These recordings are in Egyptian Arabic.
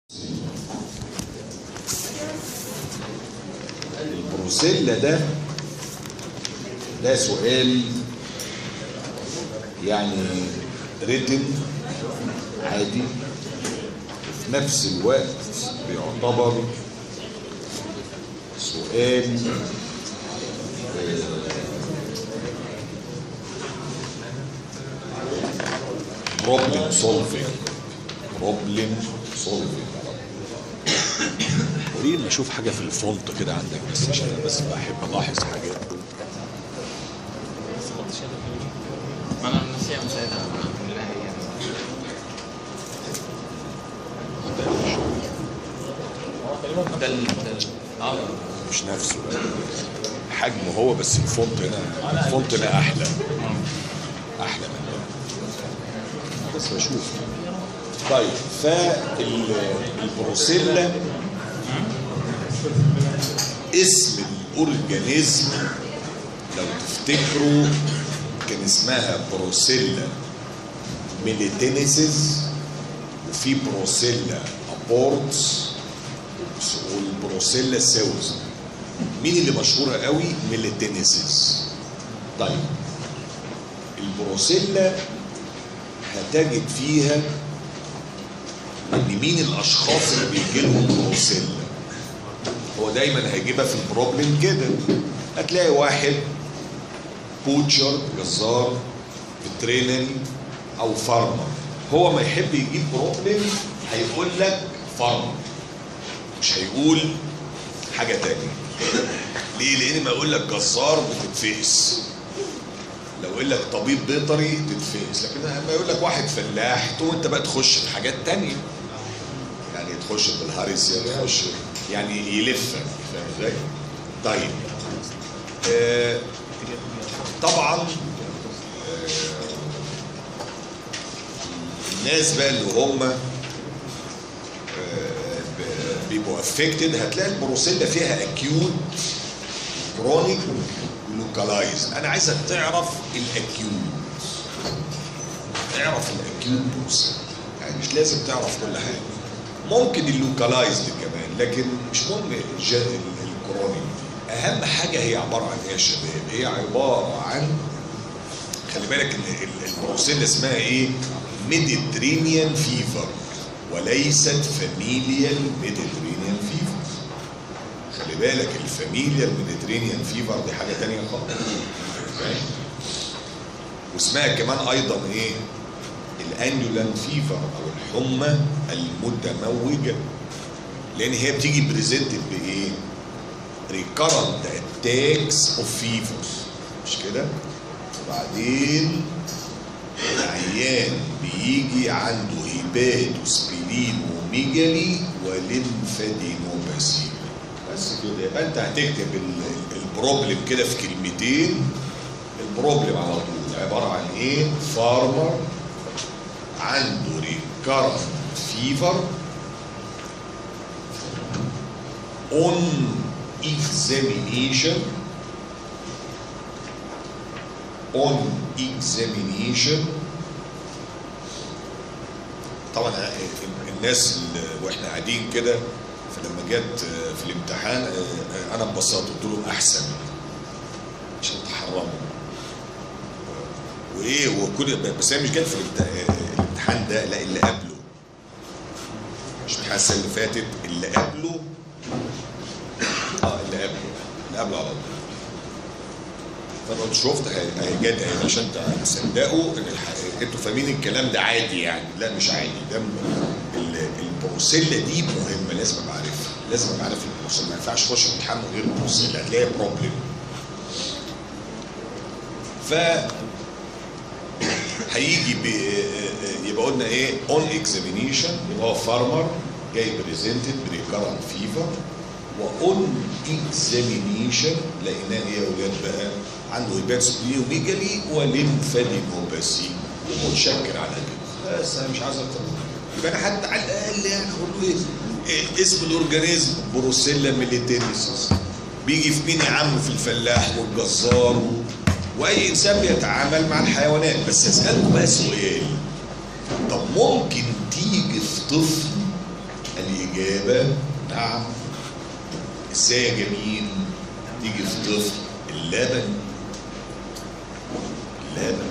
البروسيلا ده ده سؤال يعني ريتم عادي وفي نفس الوقت بيعتبر سؤال بروبلم سولفينج بروبلم سولفينج وريني اشوف حاجه في الفونت كده عندك بس عشان انا بس بحب الاحظ حاجات ما انا نسيها مساعدة كلها هي ده ال ده- اه مش نفسه حجمه هو بس الفونت هنا الفونت هنا احلى احلى من ده بس بشوف طيب فالبروسيلا اسم الاورجانيزم لو تفتكروا كان اسمها بروسيلا ميليتينيسيس وفي بروسيلا ابورتس والبروسيلا سيوز مين اللي مشهوره قوي ميليتينيسيس طيب البروسيلا هتجد فيها ان مين الاشخاص اللي بيجي لهم بروسيلا هو دايما هيجيبها في البروبلم كده هتلاقي واحد بوتشر جزار فيترينري او فارمر هو ما يحب يجيب بروبلم هيقول لك فارمر مش هيقول حاجه تانية ليه لان ما يقول لك جزار بتتفقس لو يقول لك طبيب بيطري تتفقس لكن لما يقول لك واحد فلاح تقوم انت بقى تخش في حاجات تانية يعني تخش بالهارسيا تخش يعني يلفك فاهم ازاي؟ طيب آه طبعا آه الناس بقى اللي هم آه ب- بيبقوا افكتد هتلاقي البروسيلا فيها اكيوت كرونيك لوكالايز انا عايزك تعرف الاكيوت تعرف الاكيوت بروسيلا يعني مش لازم تعرف كل حاجه ممكن اللوكالايزد كمان لكن مش مهم الج- ال- الكرونيك اهم حاجه هي عباره عن ايه يا شباب هي عباره عن خلي بالك ان ال- البروسيلا اسمها ايه ميديترينيان فيفر وليست فاميليال ميديترينيان فيفر خلي بالك الفاميليال ميديترينيان فيفر دي حاجه تانية خالص أوكي؟ واسمها كمان ايضا ايه الانيولان فيفر او الحمى المتموجه لان هي بتيجي بريزنتد بايه ريكارنت اتاكس اوف فيفر مش كده وبعدين العيان بيجي عنده هيبات وسبلين وميجالي وليمفادينوباسي بس كده يبقى انت هتكتب ال- البروبلم كده في كلمتين البروبلم على طول عباره عن ايه؟ فارمر عنده ريكارنت فيفر on examination on examination طبعا الناس اللي واحنا قاعدين كده فلما جت في الامتحان انا انبسطت قلت لهم احسن عشان تحرموا وايه وكل بس هي مش جت في الامت- الامتحان ده لا اللي قبله مش الامتحان السنه اللي فاتت اللي قبله اه اللي قبله اللي قبله على طول فانا قلت شفت هي هي جت اهي عشان تصدقوا ان الح- انتوا فاهمين الكلام ده عادي يعني لا مش عادي ده م- ال- البروسيلا دي مهمه لازم ابقى عارفها لازم ابقى عارف البروسيلا ما ينفعش اخش امتحان من غير البروسيلا هتلاقي بروبلم ف هيجي ب يبقى قلنا ايه اون اكزامينيشن يبقى هو فارمر جاي بريزنتد بريكارنت فيفر واون اكزامينيشن لقيناه ايه يا اولاد بقى عنده هيباتوبيوميجالي وليمفادينوباسي ومتشكر على كده بس انا مش عايز اكتر من كده. يبقى انا حتى على الاقل يعني اقول له ايه إيه اسم الاورجانيزم بروسيلا ميليتينيسيس بيجي في مين يا عم في الفلاح والجزار و... واي انسان بيتعامل مع الحيوانات بس اسالكم بقى سؤال طب ممكن تيجي في طفل الاجابه نعم ازاي يا جميل تيجي في طفل اللبن اللبن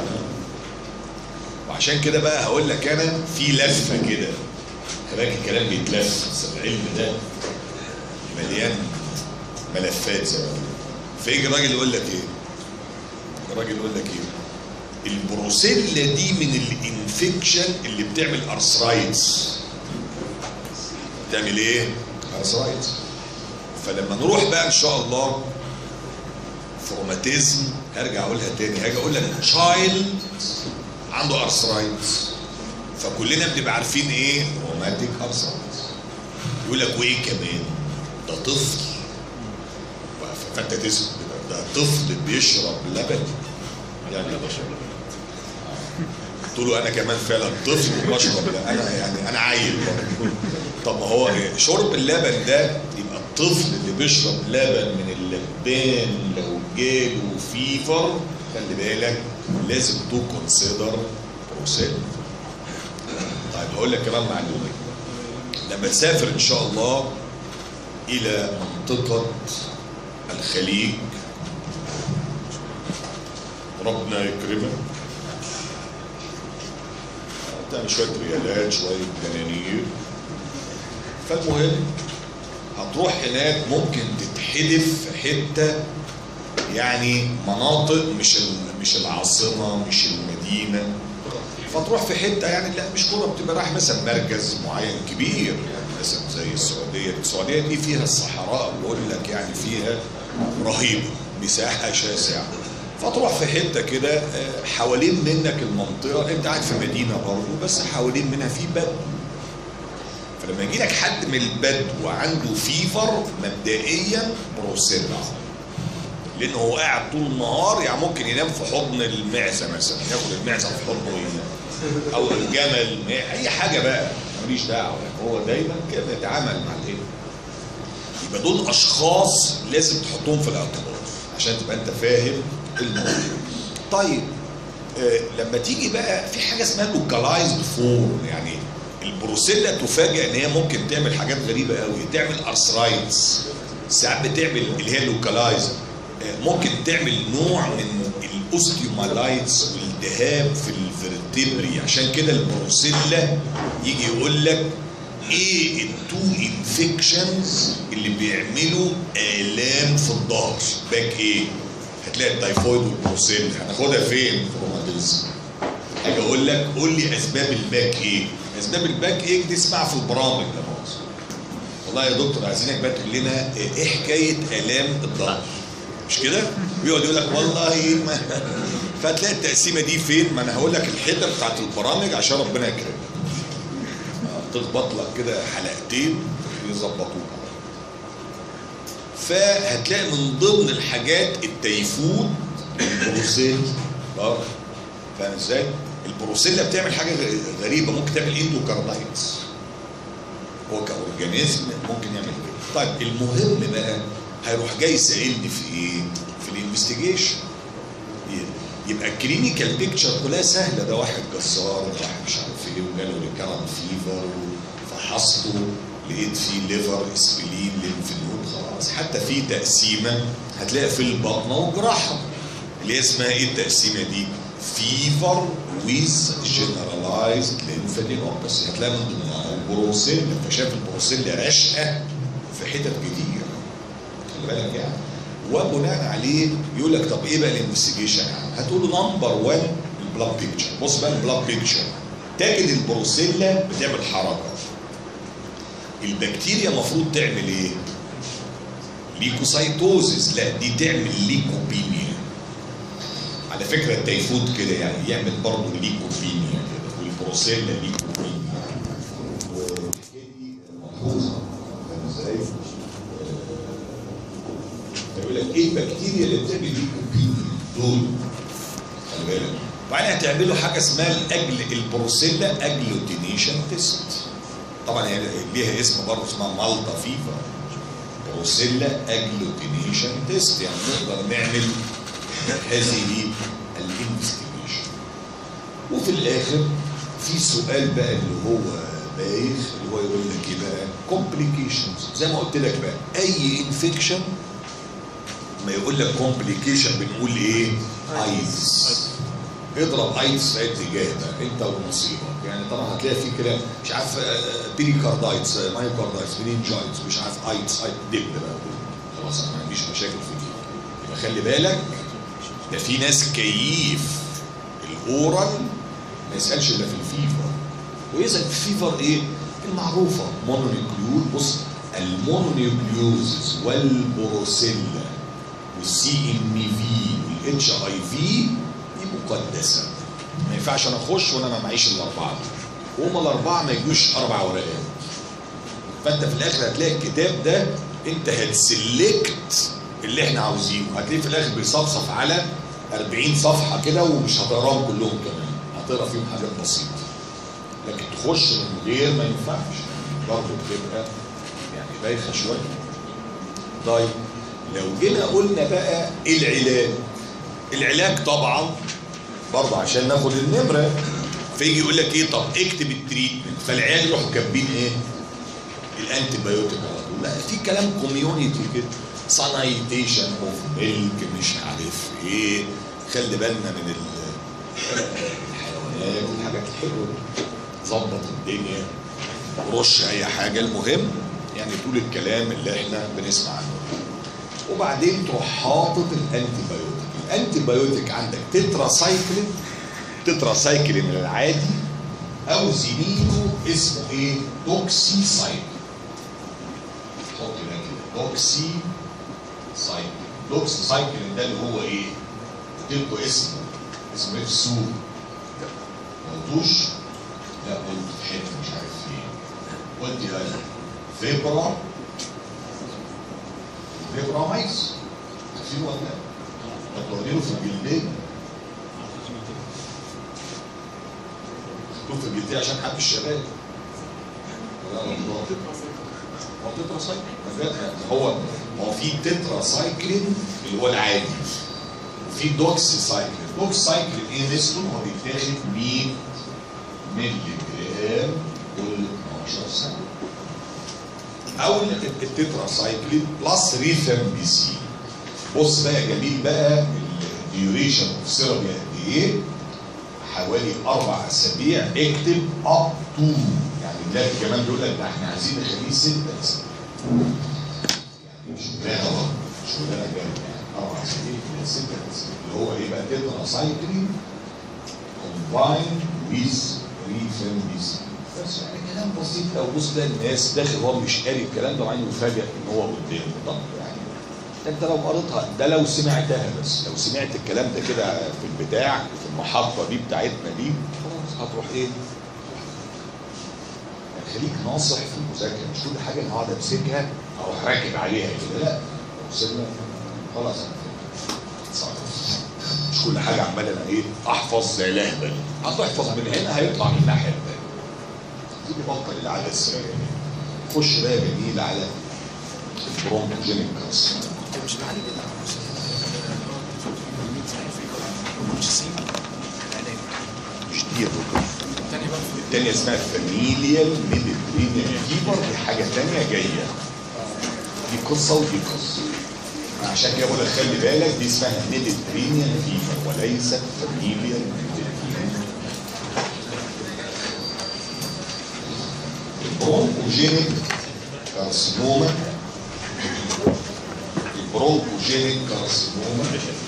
وعشان كده بقى هقول لك انا في لفه كده خلي الكلام بيتلف بس العلم ده مليان ملفات زي ما بيقولوا. فيجي راجل يقول لك ايه؟ الراجل يقول لك ايه؟ البروسيلا دي من الانفكشن اللي بتعمل ارثرايتس بتعمل ايه؟ ارثرايتس فلما نروح بقى ان شاء الله فروماتيزم هرجع اقولها تاني هاجي اقول لك تشايلد عنده ارثرايتس فكلنا بنبقى عارفين ايه روماتيك ارثرايتس يقول لك وايه كمان ده طفل فانت تسمع كده ده طفل بيشرب لبن يعني قلت له انا كمان فعلا طفل وبشرب لبن انا يعني انا عيل برضه طب ما هو إيه؟ شرب اللبن ده يبقى الطفل اللي بيشرب لبن من اللبان لو جاله فيفر خلي بالك لازم تو كونسيدر بروسيل طيب هقول لك كمان معلومه لما تسافر ان شاء الله الى منطقه الخليج ربنا يكرمك تعمل شويه ريالات شويه دنانير فالمهم هتروح هناك ممكن تتحدف في حته يعني مناطق مش ال- مش العاصمه مش المدينه فتروح في حته يعني لا مش كوره بتبقى رايح مثلا مركز معين كبير يعني مثلا زي السعوديه السعوديه دي فيها الصحراء بقول لك يعني فيها رهيبه مساحه شاسعه فتروح في حته كده آه، حوالين منك المنطقه انت قاعد في مدينه برضه بس حوالين منها في بدو فلما يجي لك حد من البدو وعنده فيفر مبدئيا بروسيلا لانه هو قاعد طول النهار يعني ممكن ينام في حضن المعزه مثلا ياخد المعزه في حضنه وينام او الجمل اي حاجه بقى ماليش دعوه هو دايما كده بيتعامل مع الايه يبقى دول اشخاص لازم تحطهم في الاعتبار عشان تبقى انت فاهم الموضوع طيب آه لما تيجي بقى في حاجه اسمها لوكالايزد فورم يعني البروسيلا تفاجئ ان هي ممكن تعمل حاجات غريبه قوي تعمل ارثرايتس ساعات بتعمل اللي هي لوكالايزد ممكن تعمل نوع من الاوستيومالايتس والالتهاب في الفرتبري عشان كده البروسيلا يجي يقول لك ايه التو انفكشنز اللي بيعملوا الام في الظهر باك ايه هتلاقي التايفويد والبروسيلا هناخدها فين في الروماتيزم اجي اقول لك قول لي اسباب الباك ايه اسباب الباك ايه دي اسمعها في البرامج لا مؤاخذة. والله يا دكتور عايزينك بقى تقول لنا ايه حكايه الام الظهر مش كده؟ ويقعد يقول لك والله ما فتلاقي التقسيمه دي فين؟ ما انا هقول لك الحته بتاعت البرامج عشان ربنا يكرمك. آه، تخبط لك كده حلقتين يظبطوك. فهتلاقي من ضمن الحاجات التيفود البروسيل اه فاهم ازاي؟ البروسيلا بتعمل حاجه غ- غريبه ممكن تعمل اندوكاردايتس هو كاورجانيزم ممكن يعمل كده طيب المهم بقى هيروح جاي سائلني في ايه؟ في الانفستيجيشن يبقى الكلينيكال بيكتشر كلها سهله ده واحد جزار ده واحد مش عارف ايه وجاله ريكارنت فيفر فحصته لقيت فيه ليفر اسبلين ليمف نود خلاص حتى في تقسيمه هتلاقي في البطنه وجراحه اللي هي اسمها ايه التقسيمه دي؟ فيفر ويز جنرالايزد ليمفادينوباثي هتلاقي من ضمنها البروسيلا فشاف البروسيلا رشقه في حتت كتير خلي بالك يعني وبناء عليه يقول لك طب ايه بقى الانفستيجيشن يعني؟ هتقول له نمبر 1 البلاد بيكتشر بص بقى البلاد بيكتشر تجد البروسيلا بتعمل حركه البكتيريا المفروض تعمل ايه؟ ليكوسايتوزيس لا دي تعمل ليكوبينيا على فكره التيفود كده يعني يعمل برضه ليكوبينيا كده والبروسيلا ليكوبينيا والحكايه دي ملحوظه فاهم ازاي؟ يقول لك ايه البكتيريا اللي بتعمل ليكوبينيا دول خلي بالك وبعدين هتعملوا حاجه اسمها الاجل البروسيلا اجلوتينيشن تيست طبعا هي ليها اسم برضه اسمها مالتا فيفر بروسيلا اجلوتينيشن تيست يعني نقدر نعمل هذه الانفستيجيشن وفي الاخر في سؤال بقى اللي هو بايخ اللي هو يقول لك ايه بقى كومبليكيشنز زي ما قلت لك بقى اي انفكشن ما يقول لك كومبليكيشن بنقول ايه ايدز اضرب ايدز في اي اتجاه بقى انت ونصيبك يعني طبعا هتلاقي في كلام مش عارف بيريكاردايتس مايوكاردايتس منينجايتس مش عارف ايدز ايد دب بقى خلاص انا ما عنديش مشاكل في دي يبقى خلي بالك ده في ناس كيف الاورال ما يسالش الا في الفيفر ويسال في الفيفر ايه؟ المعروفه مونونيوكليوز بص المونونيوكليوزز والبروسيلا والسي ام في والاتش اي في دي مقدسه ما ينفعش انا اخش وانا ما معيش الاربعه دول وهم الاربعه ما يجوش اربع ورقات فانت في الاخر هتلاقي الكتاب ده انت هتسلكت اللي احنا عاوزينه هتلاقيه في الاخر بيصفصف على 40 صفحه كده ومش هتقراهم كلهم كمان هتقرا فيهم حاجات بسيطه لكن تخش من غير ما ينفعش برضه بتبقى يعني بايخه شويه طيب لو جينا قلنا بقى العلاج العلاج طبعا برضه عشان ناخد النمره فيجي يقول لك ايه طب اكتب التريتمنت فالعيال يروحوا كاتبين ايه؟ الانتي بايوتيك على طول لا في كلام كوميونيتي كده سانايتيشن اوف ميلك مش عارف ايه خلي بالنا من ال- الحيوانات الحاجات الحلوه دي ظبط الدنيا رش اي حاجه المهم يعني طول الكلام اللي احنا بنسمع عنه وبعدين تروح حاطط الانتي بايوتيك الانتي بايوتيك عندك تترا سايكلين تترا سايكلين العادي او زميله اسمه ايه دوكسي سايكلين حط هنا كده دوكسي سايكلين دوكسي سايكلين ده اللي هو ايه قلت لكم اسمه اسمه ايه في السوق ما قلتوش لا قلت في حته مش عارف فين قلت يا فيبرا فيبرا مايس عارفين ولا لا؟ كنتوا واخدينه في الجلدين خدوه في الجلدين عشان حب الشباب لا والله هو تترا سايكلين هو هو في تترا سايكلين اللي هو العادي وفي دوكسي سايكلين دوكسي سايكلين ايه ميزته هو بيتاخد 100 مللي جرام كل 12 سنه او التترا سايكلين بلس ريفامبيسين بص بقى جميل بقى الديوريشن اوف ثيرابي قد ايه حوالي اربع اسابيع اكتب اب تو يعني ده كمان بيقول لك ده احنا عايزين نخليه ست اسابيع يعني مش شغلانه بقى مش شغلانه جامده يعني اربع اسابيع كده ست اسابيع اللي هو ايه بقى تترا سايكلين كومباين ويز ريفامبيسين بس يعني كلام بسيط لو بص ده الناس داخل هو مش قاري الكلام ده وبعدين يفاجئ ان هو قدامه طب يعني ده انت لو قريتها ده لو سمعتها بس لو سمعت الكلام ده كده في البتاع في المحطه دي بتاعتنا دي خلاص هتروح ايه؟ يعني خليك ناصح في المذاكره مش كل حاجه انا اقعد امسكها اروح راكب عليها كده لا لو سيبنا خلاص انا فهمت. اتصرف. مش كل حاجه عمال انا ايه احفظ زي لهبل هتحفظ من هنا هيطلع من الناحيه الثانيه تيجي بطل العاده السريه خش بقى جميل على البرونكوجينيك كارسينوما مش بعالج مش دي الركن الثاني بقى التانية اسمها فاميليال ميديترينيان فيبر دي حاجة تانية جاية دي قصة ودي قصة عشان كده بقول لك خلي بالك دي اسمها ميديترينيان فيبر وليست فاميليال ميديترينيان البرونكوجينيك كارسينوما البرونكوجينيك كارسينوما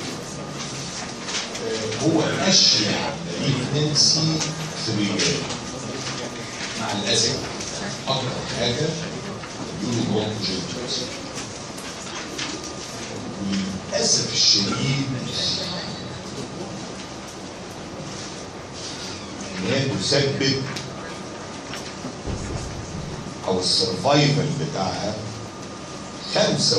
آه، هو اشيع مالجنسي في الرجال مع الاسف اكتر حاجه يقولوا برونكوجينيك كارسينوما وللاسف الشديد ان هي تسبب او السرفايفل بتاعها 85%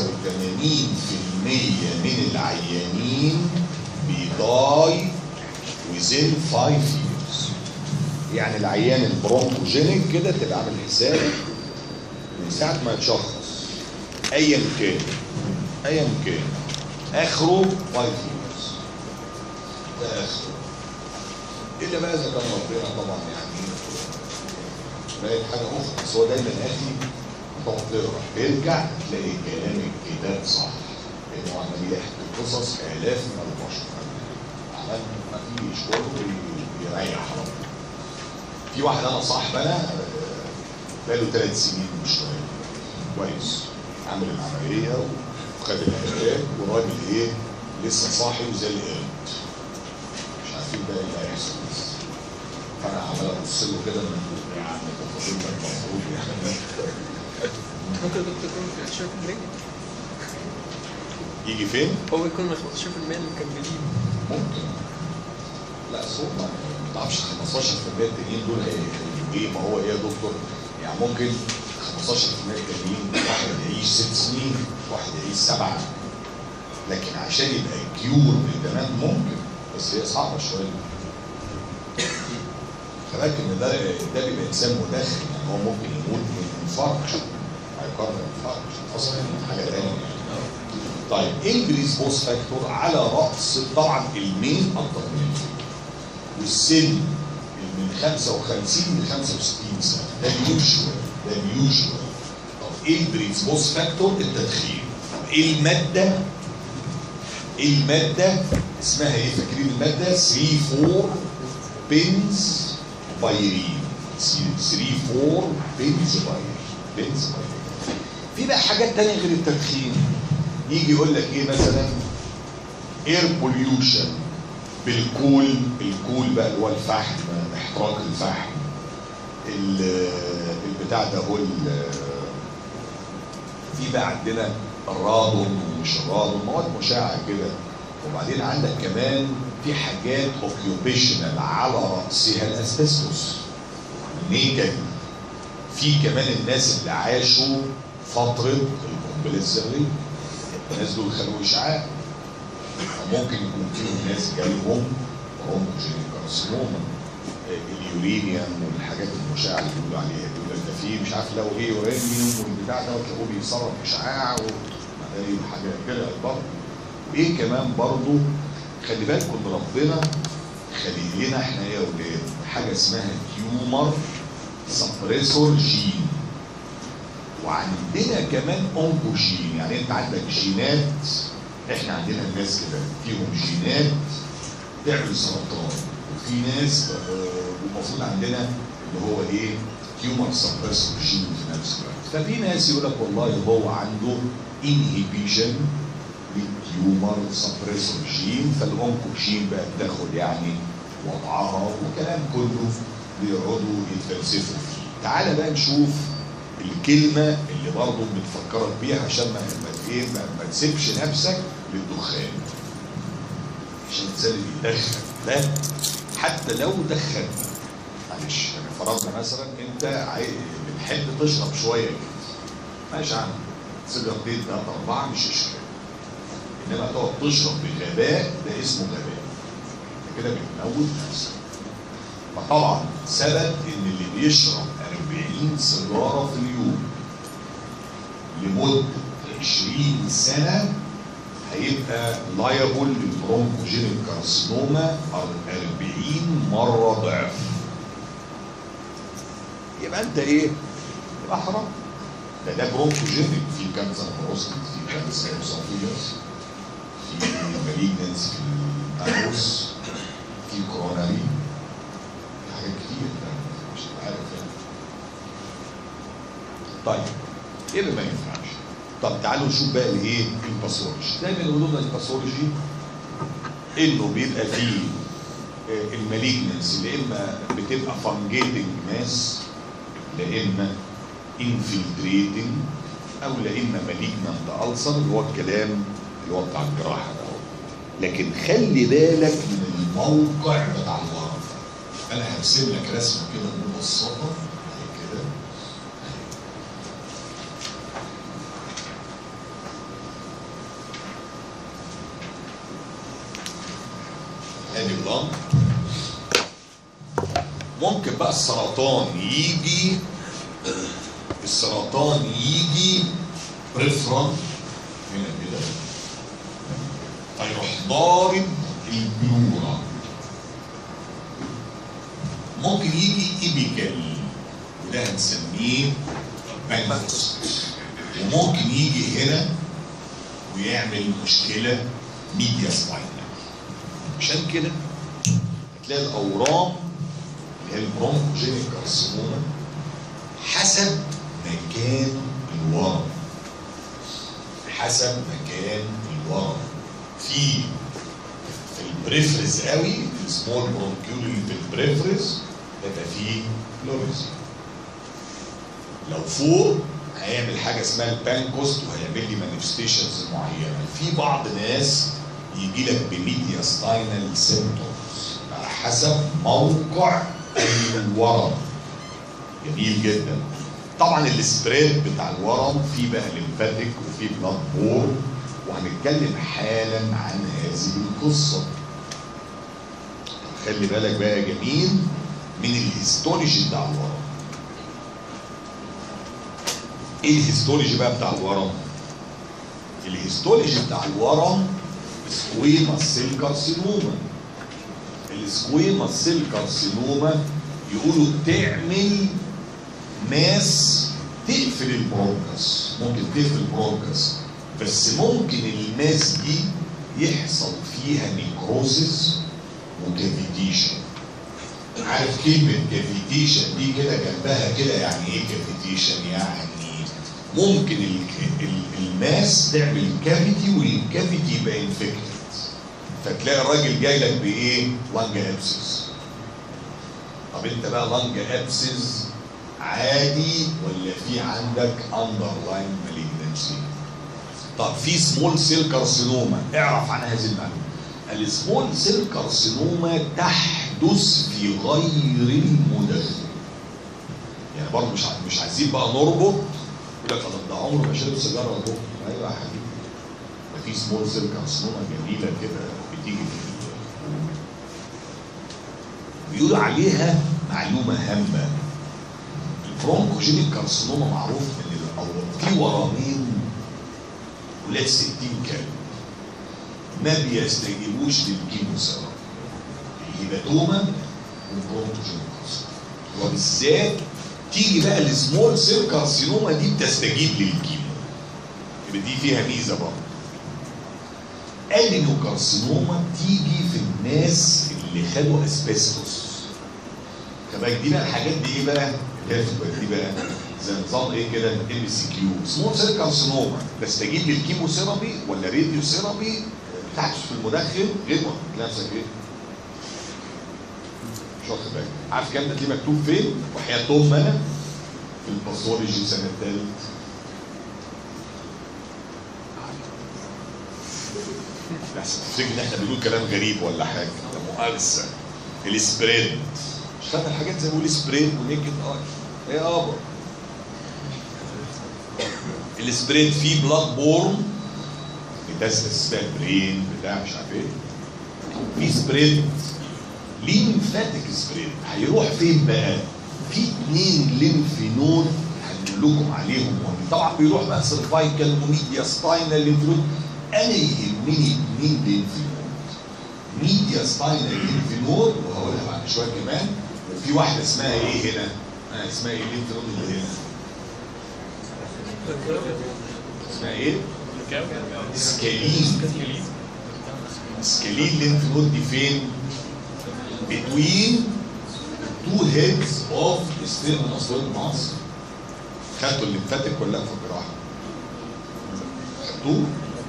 من العيانين بيضاي within 5 years يعني العيان البرونكوجينيك كده تبقى عامل حساب من ساعة ما يتشخص ايا كان ايا كان اخره 5 years ده اخره الا بقى اذا كان ربنا طبعا يعني بقت حاجه اخرى بس هو دايما اخي تقعد تقرا ترجع تلاقي كلام الكتاب صح لانه عمال يحكي قصص الاف من البشر عمال ما فيش كله يريح ربنا في واحد انا صاحب انا آه، بقاله ثلاث سنين مش شويه كويس عامل العمليه وخد العلاج وراجل ايه لسه صاحي وزي القرد مش عارفين بقى ايه اللي هيحصل لسه فانا عمال ابص له كده من فوق يا عم تفاصيل ده المفروض يعني ممكن الدكتور يكون في 20% يجي فين؟ هو يكون من 15% اللي مكملين ممكن لا صوت ما ما تعرفش 15% التانيين دول هي- ايه ما هو ايه يا دكتور؟ يعني ممكن 15% التانيين واحد يعيش ست سنين واحد يعيش سبعه لكن عشان يبقى كيور بالتمام ممكن بس هي صعبه شويه خلي بالك ان ده ده بيبقى انسان مدخن يعني هو ممكن يموت من انفاركت هيقرر انفاركت اصلا حاجه ثانيه طيب ايه البريز بوست فاكتور على راس طبعا المين اكتر من الفين والسن من 55 ل 65 سنه ده اليوجوال ده اليوجوال طب ايه البريز بوست فاكتور التدخين طب ايه الماده ايه الماده اسمها ايه فاكرين الماده 3 4 بنز بايرين 3 4 بنز بايرين بنز بايرين في بقى حاجات تانية غير التدخين يجي يقول لك ايه مثلا اير بوليوشن بالكول الكول بقى اللي هو الفحم احتراق الفحم ال- البتاع ده هو ال- في بقى عندنا الرادون ومش الرادون مواد مشعه كده وبعدين عندك كمان في حاجات اوكيوبيشنال على راسها الاسبستوس نيجاتيف في كمان الناس اللي عاشوا فتره القنبله الذريه الناس دول خلوا اشعاع ممكن يكون فيهم ناس جالهم برونكوجينيك كارسينوما اليورينيوم والحاجات المشعه اللي بيقولوا عليها بيقول لك ده في مش عارف لو ايه يورانيوم والبتاع ده وتلاقوه بيصرف اشعاع وده حاجه كده برضه وايه كمان برضه خلي بالكم ان ربنا خلي لنا احنا يا اولاد حاجه اسمها تيومر سبريسور جين وعندنا كمان اونكوجين يعني انت عندك جينات احنا عندنا الناس كده فيهم جينات تعمل سرطان وفي ناس آه، المفروض عندنا اللي هو ايه تيومر سبريسور جين في نفس الوقت ففي ناس يقول لك والله هو عنده انهيبيشن للتيومر سبريسور جين فالاونكوجين بقى بتاخد يعني وضعها وكلام كله بيقعدوا يتفلسفوا فيه تعال بقى نشوف الكلمه اللي برضه بتفكرك بيها عشان ما ما ايه ما, ما تسيبش نفسك للدخان عشان الانسان اللي بيدخن ده حتى لو دخن معلش يعني فرضنا مثلا انت عاي- بتحب تشرب شويه كده ماشي يا عم سيجارتين ثلاثه اربعه مش اشكال انما تقعد تشرب بغباء ده اسمه غباء انت كده بتموت نفسك فطبعا ثبت ان اللي بيشرب 40 سيجاره في اليوم لمده 20 سنه هيبقى لايبل للبرونكوجينيك كارسينوما 40 مره ضعف يبقى انت ايه؟ يبقى حرام ده ده برونكوجينيك في كانسر بروستات في كانسر اسوفيجاس في ماليجنس في التايروس في كوروناري في حاجات كتير يعني مش عارف يعني طيب ايه اللي ما ينفعش؟ طب تعالوا نشوف بقى الايه؟ الباثولوجي دايما يقولوا لنا الباثولوجي انه بيبقى فيه آه، الماليجنس اللي اما بتبقى فانجيتنج ماس لا اما انفلتريتنج او لا اما ماليجنانت السر اللي هو الكلام اللي هو بتاع الجراحه ده اهو. لكن خلي بالك من الموقع بتاع الورم انا هرسم لك رسمه كده مبسطه أهي كده ادي اللنج ممكن بقى السرطان يجي السرطان يجي بريفرال هنا كده فيروح ضارب البلورة ممكن يجي ايبيكال وده هنسميه بانكوس وممكن يجي هنا ويعمل مشكله ميديا سباينال عشان كده هتلاقي الاورام اللي هي البرونكوجينيك كارسينوما حسب مكان الورم حسب مكان الورم في في البريفرز قوي السمول برونكيول اللي في البريفرز يبقى فيه لوريزي لو فوق هيعمل حاجه اسمها البانكوست وهيعمل لي مانيفستيشنز معينه في بعض ناس يجي لك بميديا ستاينال سيمتومز على حسب موقع الورم جميل جدا طبعا السبريد بتاع الورم فيه بقى ليمفاتيك وفيه بلاد بور وهنتكلم حالا عن هذه القصه خلي بالك بقى يا جميل من الهيستولوجي بتاع الورم ايه الهيستولوجي بقى بتاع الورم الهيستولوجي بتاع الورم سكويما سيل كارسينوما السكويما سيل كارسينوما يقولوا تعمل ماس تقفل البرونكس ممكن تقفل البرونكس بس ممكن الماس دي يحصل فيها نيكروزس وكافيتيشن عارف كلمة كافيتيشن دي كده جنبها كده يعني ايه كافيتيشن يعني ممكن ال- ال- الماس تعمل كافيتي والكافيتي يبقى انفكتد فتلاقي الراجل جاي لك بايه؟ لانج ابسس طب انت بقى لانج ابسس عادي ولا في عندك اندرلاين مالجنسي طب في سمول سيل كارسينوما اعرف عن هذه المعلومه السمول سيل كارسينوما تحدث في غير المدخن يعني برضه مش ع- مش عايزين بقى نربط يقول لك خلاص ده عمره ما شرب سيجاره ولا بق. ايوه يا حبيبي ده في سمول سيل كارسينوما جميله كده بتيجي في ال- بيقولوا عليها معلومه هامه البرونكوجينيك كارسينوما معروف ان الأول في ورامين ولاد 60 كلب ما بيستجيبوش للكيموثيرابي الهيباتوما والبرونكوجينيك كارسينوما وبالذات تيجي بقى السمول سيل كارسينوما دي بتستجيب للكيمو يبقى دي فيها ميزه برضه الادينوكارسينوما بتيجي في الناس اللي خدوا اسبستوس كمان دي بقى الحاجات دي ايه بقى؟ اللي هي بتبقى دي بقى زي نظام ايه كده ام سي كيو سمول سيل كارسينوما تستجيب للكيموثيرابي ولا راديو ثيرابي بتحدث في المدخن غير ما تلاقي نفسك ايه؟ مش واخد بالك عارف الكلام ده تلاقيه مكتوب فين؟ وحياة أم أنا في الباثولوجي سنة تالت لحسن تفتكر ان احنا بنقول كلام غريب ولا حاجه ده مؤاخذه السبريد مش خدنا الحاجات زي ما بقول سبريد ونيكد اي ايه يابا السبريد فيه بلاد بورن بتسس بقى البرين بتاع مش عارف ايه في سبريد ليمفاتيك سبريد هيروح فين بقى؟ في اثنين ليمف نود هنقول لكم عليهم مهم طبعا بيروح بقى سيرفايكال وميديا ستاينال ليمف نود انا يهمني اثنين ليمف نود ميديا ستاينال ليمف نود وهقولها بعد شويه كمان وفي واحده اسمها ايه هنا؟ آه اسمها ايه الليمف نود اللي هنا؟ اسمها ايه؟ سكالين سكالين ليمف نود دي فين؟ between two heads of the sternocleidomastoid muscle خدتوا الليمفاتيك كلها في الجراحه خدتوه؟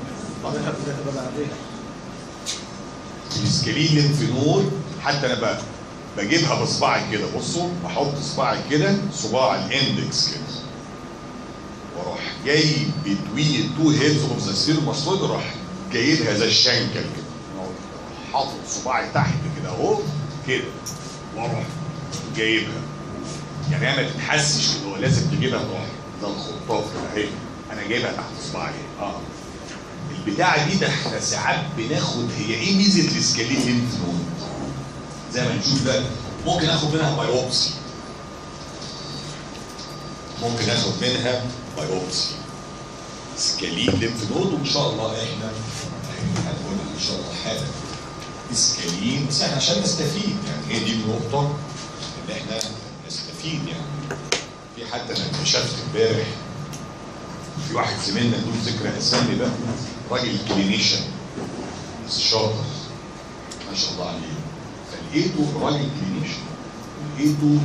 السكالين ليمف نود حتى انا بقى بجيبها بصباعي كده بصوا بحط صباعي كده صباع الاندكس كده واروح جاي بتوين تو هيدز اوف ذا ستيرماستويد اروح جايبها زي الشنكل كده حاطط صباعي تحت كده اهو كده واروح جايبها يعني هي ما تتحسش كده هو لازم تجيبها تروح ده الخطاف كده اهي انا جايبها تحت صباعي اه البتاعه دي ده احنا ساعات بناخد هي ايه ميزه السكالين ليمف نود زي ما نشوف ده ممكن اخد منها بايوبسي ممكن اخد منها بايوبسي سكالين ليمف نود وان شاء الله احنا هنقولها ان شاء الله حالا اسكالين بس احنا عشان نستفيد يعني هي دي النقطة ان احنا نستفيد يعني في حتى انا اكتشفت امبارح في واحد زميلنا دون ذكر اسامي بقى راجل كلينيشن بس شاطر ما شاء الله عليه فلقيته راجل كلينيشن لقيته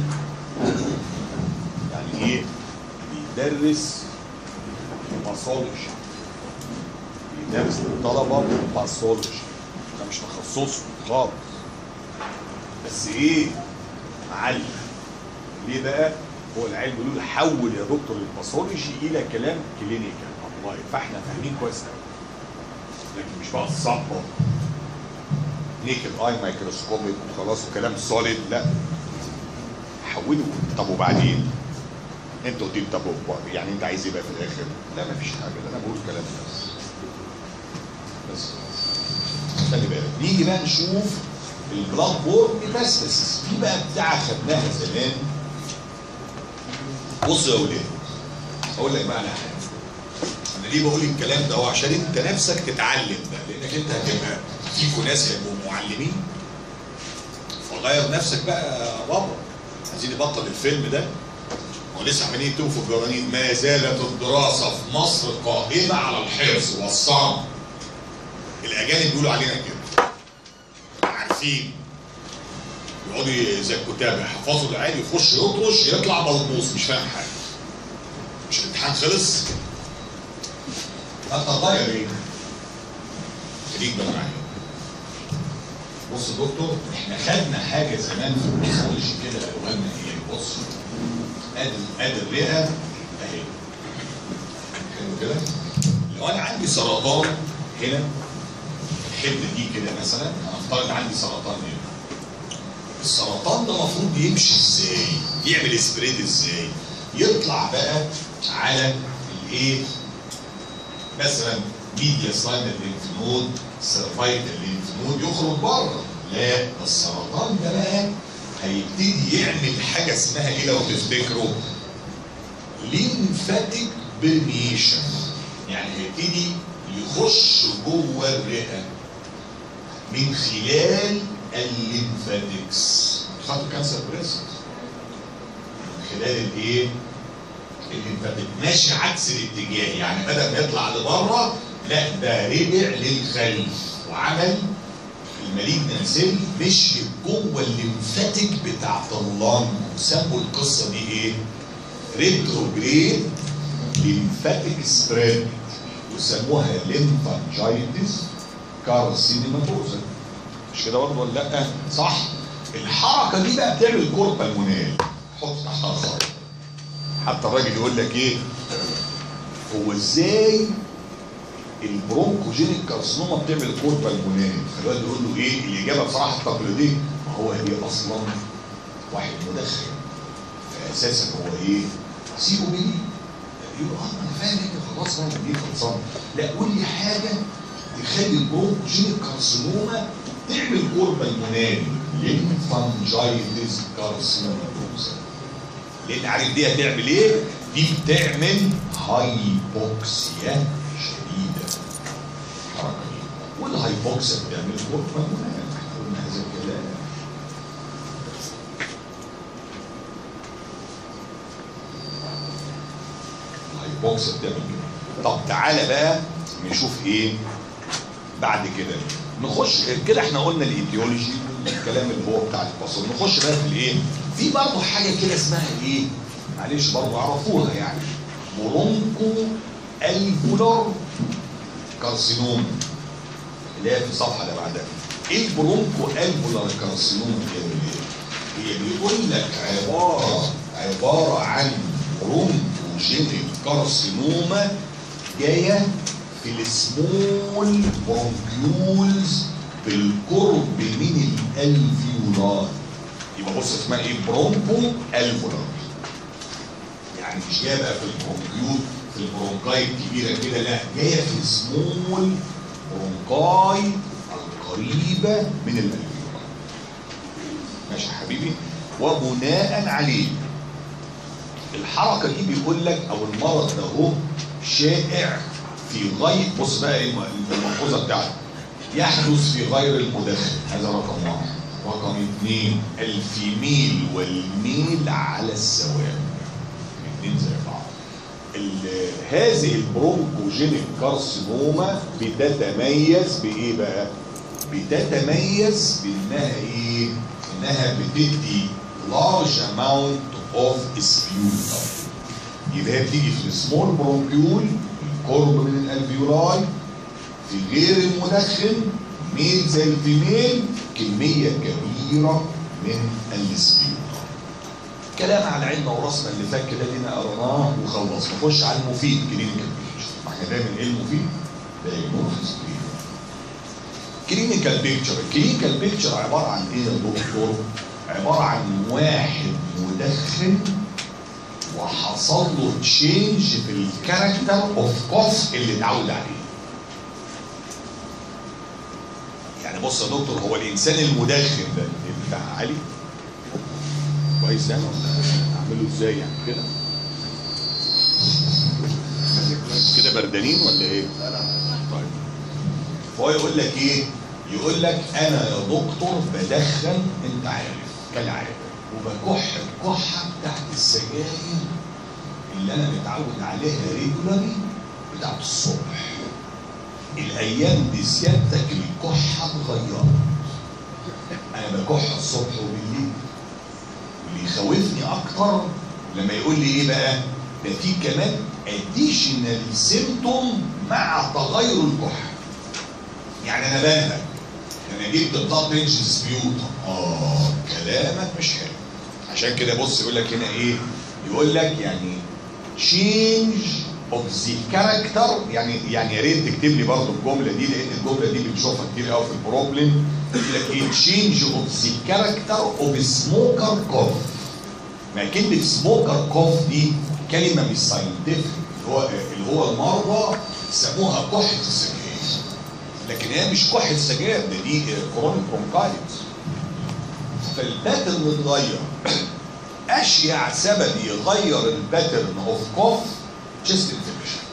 يعني ايه بيدرس باثولوجي بيدرس للطلبه باثولوجي ده مش تخصصه خالص بس ايه معلم ليه بقى هو العلم بيقول له حول يا دكتور الباثولوجي الى كلام كلينيكال والله فاحنا فاهمين كويس قوي لكن مش بقى الصعبه نيكد اي مايكروسكوبيك وخلاص وكلام سوليد لا حولوا طب وبعدين انت قلت لي طب وب- يعني انت عايز ايه بقى في الاخر؟ لا مفيش حاجه ده انا بقول كلام بس بس خلي بالك نيجي بقى نشوف البلاد بورن ميتاستاسيس في بقى بتاع خدناها زمان بص يا ولاد اقول لك بقى على حاجه انا ليه بقول الكلام ده هو عشان انت نفسك تتعلم بقى لانك انت هتبقى فيكوا ناس هيبقوا معلمين فغير نفسك بقى يا بابا عايزين نبطل الفيلم ده هو لسه عمالين يكتبوا في الجرانيد ما زالت الدراسه في مصر قائمه على الحفظ والصمت الاجانب بيقولوا علينا كده عارفين يقعدوا زي الكتاب يحفظوا العيال يخش يطرش يطلع ملبوس مش فاهم حاجه مش الامتحان خلص انت تغير ايه؟ خليك بقى معايا بص يا دكتور احنا خدنا حاجه زمان في البيسولوجي كده قالوها لنا ايه بص ادي ادي الرئه اهي حلو كده لو انا عندي سرطان هنا الحبل دي كده مثلا انا افترض عندي سرطان هنا السرطان ده المفروض يمشي ازاي؟ يعمل سبريد ازاي؟ يطلع بقى على الايه؟ مثلا ميديا سلايد الليمف نود سيرفايتال الليمف نود يخرج بره لا ده السرطان ده بقى هيبتدي يعمل حاجه اسمها ايه لو تفتكروا؟ ليمفاتيك برميشن يعني هيبتدي يخش جوه الرئه من خلال الليمفاتكس خدوا كانسر بريست من خلال الايه؟ الليمفاتيك ماشي عكس الاتجاه يعني بدل ما يطلع لبره لا ده رجع للخلف وعمل المالجنان سيل مشي جوه الليمفاتيك بتاعت اللنج وسموا القصه دي ايه؟ ريتروجريد ليمفاتيك سبريد وسموها ليمفانجايتس كارسينيماتوزا مش كده برضه ولا لا؟ صح؟ الحركه دي بقى بتعمل كوربا المونال حط تحتها خط حتى الراجل يقول لك ايه؟ هو ازاي البرونكوجينيك كارسينوما بتعمل كوربا المونال؟ فالواد يقول له ايه؟ الاجابه بصراحه التقليديه ما هو هي اصلا واحد مدخن فاساسا هو ايه؟ سي او بي دي يقول اه انا فاهم ان خلاص انا دي خلصان لا قول لي حاجه تخلي البرونكوجينيك كارسينوما تعمل قرب المنال ليمفانجايتس كارسينوماتوزا لان عارف دي هتعمل ايه؟ دي بتعمل هايبوكسيا شديده الحركه دي والهايبوكسيا بتعمل قرب المنال احنا قلنا هذا الكلام الهايبوكسيا بتعمل كده طب تعالى بقى نشوف ايه بعد كده نخش كده احنا قلنا الايديولوجي الكلام اللي هو بتاع البصر نخش بقى في الايه في برضه حاجه كده اسمها ايه معلش برضه اعرفوها يعني برونكو الفولار كارسينوم اللي هي في الصفحه اللي بعدها ايه البرونكو الفولار كارسينوم بيعمل ايه؟ هي بيقول لك عباره عباره عن برونكوجينيك كارسينوما جايه في السمول برونكيولز بالقرب من الالفيولار يبقى بص اسمها ايه برونكو الفولار يعني مش جايه بقى في البرونكيول في البرونكاي الكبيره كده لا جايه في السمول برونكاي القريبه من الالفيولار ماشي يا حبيبي وبناء عليه الحركه دي بيقول لك او المرض ده هو شائع في غير بص بقى ايه الملحوظه بتاعتك يحدث في غير المدخن هذا رقم واحد رقم اثنين الفيميل والميل على السواء الاثنين زي بعض ال- هذه البرونكوجينيك كارسينوما بتتميز بايه بقى؟ بتتميز بانها ايه؟ انها بتدي large amount of sputum يبقى هي بتيجي في السمول برونكيول قرب من الالفيولاي في غير المدخن ميل زي الفيميل كميه كبيره من السبيوتم كلام على علم وراسنا اللي فات كده دينا قرناه وخلص نخش على المفيد كلينيكال بيكتشر احنا دايما ايه المفيد؟ دايجنوستس كلينيكال بيكتشر الكلينيكال بيكتشر عباره عن ايه يا دكتور؟ عباره عن واحد مدخن وحصل له تشينج في الكاركتر اوف كوف اللي اتعود عليه يعني بص يا دكتور هو الانسان المدخن ده اللي بتاع علي كويس يعني ولا اعمله ازاي يعني كده كده بردانين ولا ايه طيب فهو يقول لك ايه يقول لك انا يا دكتور بدخن انت عارف كالعاده وبكح الكحه بتاعت السجاير اللي انا متعود عليها ريجولاري بتاعت الصبح الايام دي سيادتك الكحه اتغيرت انا بكح الصبح وبالليل واللي يخوفني اكتر لما يقول لي ايه بقى ده في كمان اديشنال سيمتوم مع تغير الكحه يعني انا بنهج انا جبت بلاد بنش سبيوتم اه كلامك مش حلو عشان كده بص يقول لك هنا ايه يقول لك يعني change of the character يعني يعني يا ريت تكتب لي برضه الجمله دي لان الجمله دي بنشوفها كتير قوي في البروبلم يقول لك ايه change of the character of smoker cough ما كلمه سموكر كوف دي كلمه مش ساينتفك اللي هو اللي هو المرضى سموها كحه السجاير لكن هي مش كحه سجاير ده دي كرونيك برونكايتس فالباترن اتغير اشيع سبب يغير الباترن اوف كوف تشيست انفكشن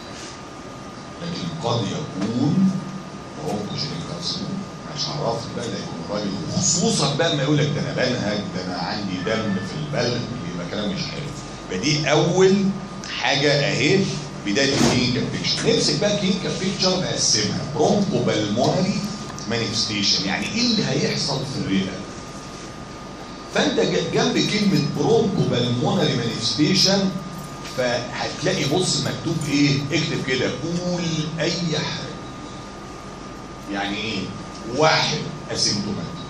لكن قد يكون برونكوجينيك كارسينوم مش عرفت بقى ده يكون راجل خصوصا بقى لما يقول لك ده انا بنهج ده انا عندي دم في البلد يبقى كلام مش حلو فدي اول حاجه اهي بدايه الكلينيكال بيكتشر نمسك بقى الكلينيكال بيكتشر نقسمها برونكو بالمونري مانيفستيشن يعني ايه اللي هيحصل في الرئه فانت ج- جنب كلمه برونكو بالمونري مانيفستيشن فهتلاقي بص مكتوب ايه اكتب كده قول اي حاجه يعني ايه واحد اسيمتوماتيك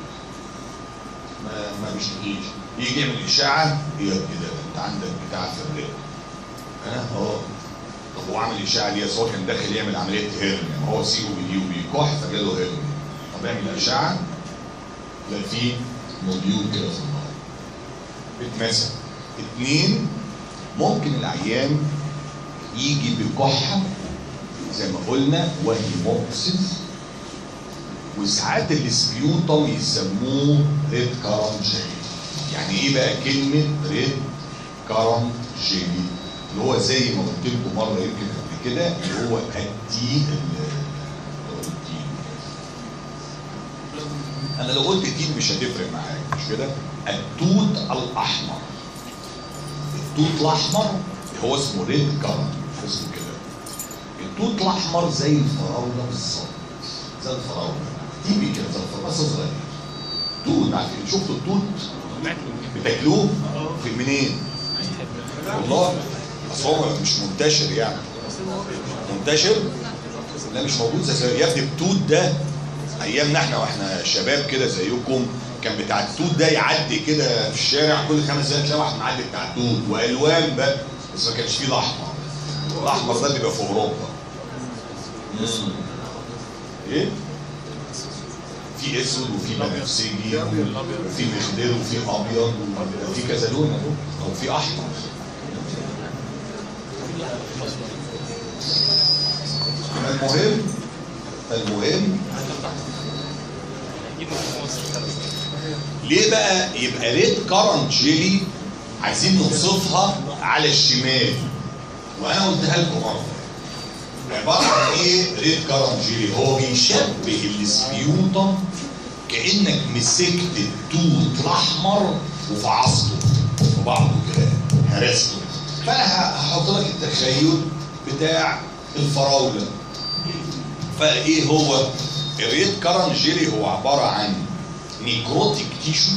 ما ما بيشتكيش يجي يعمل اشاعه هي كده انت عندك بتاع في الرئه ها اه طب هو عامل اشاعه ليه أصل هو كان داخل يعمل عمليه هيرنيا ما هو سي او بي دي وبيكح فجاله هيرنيا طب اعمل اشاعه لا في موديول كده في النار اتمسك اتنين ممكن العيان يجي بكحه زي ما قلنا وهيموكسيس وساعات السبيوتم يسموه ريد كارنت جيلي يعني ايه بقى كلمه ريد كارنت جيلي اللي هو زي ما قلت لكم مره يمكن قبل كده اللي هو التي التين انا لو قلت تين مش هتفرق معاك مش كده التوت الاحمر التوت الاحمر هو اسمه ريد كارنت اسمه كده التوت الاحمر زي الفراوله بالظبط زي الفراوله تيبي كده زي الفراوله بس صغير توت عارفين شفتوا التوت بتاكلوه في منين والله اصل هو مش منتشر يعني منتشر لا مش موجود زي يا ابني التوت ده ايامنا احنا واحنا شباب كده زيكم كان بتاع التوت ده يعدي كده في الشارع كل خمس دقايق تلاقي واحد معدي بتاع التوت والوان بقى بس ما كانش فيه الاحمر الاحمر ده بيبقى في اوروبا مم. ايه في اسود وفي بنفسجي وفي مخضر وفي ابيض وفي كذا لون اهو او في احمر المهم المهم ليه بقى يبقى ريد كارنت جيلي عايزين نوصفها على الشمال وانا قلتها لكم مره عباره عن ايه ريد كارنت جيلي هو بيشبه السبيوتم كانك مسكت التوت الاحمر وفعصته في بعضه كده هرسته فانا هحط لك التخيل بتاع الفراوله فايه هو الريد كارن جيلي هو عباره عن نيكروتيك تيشو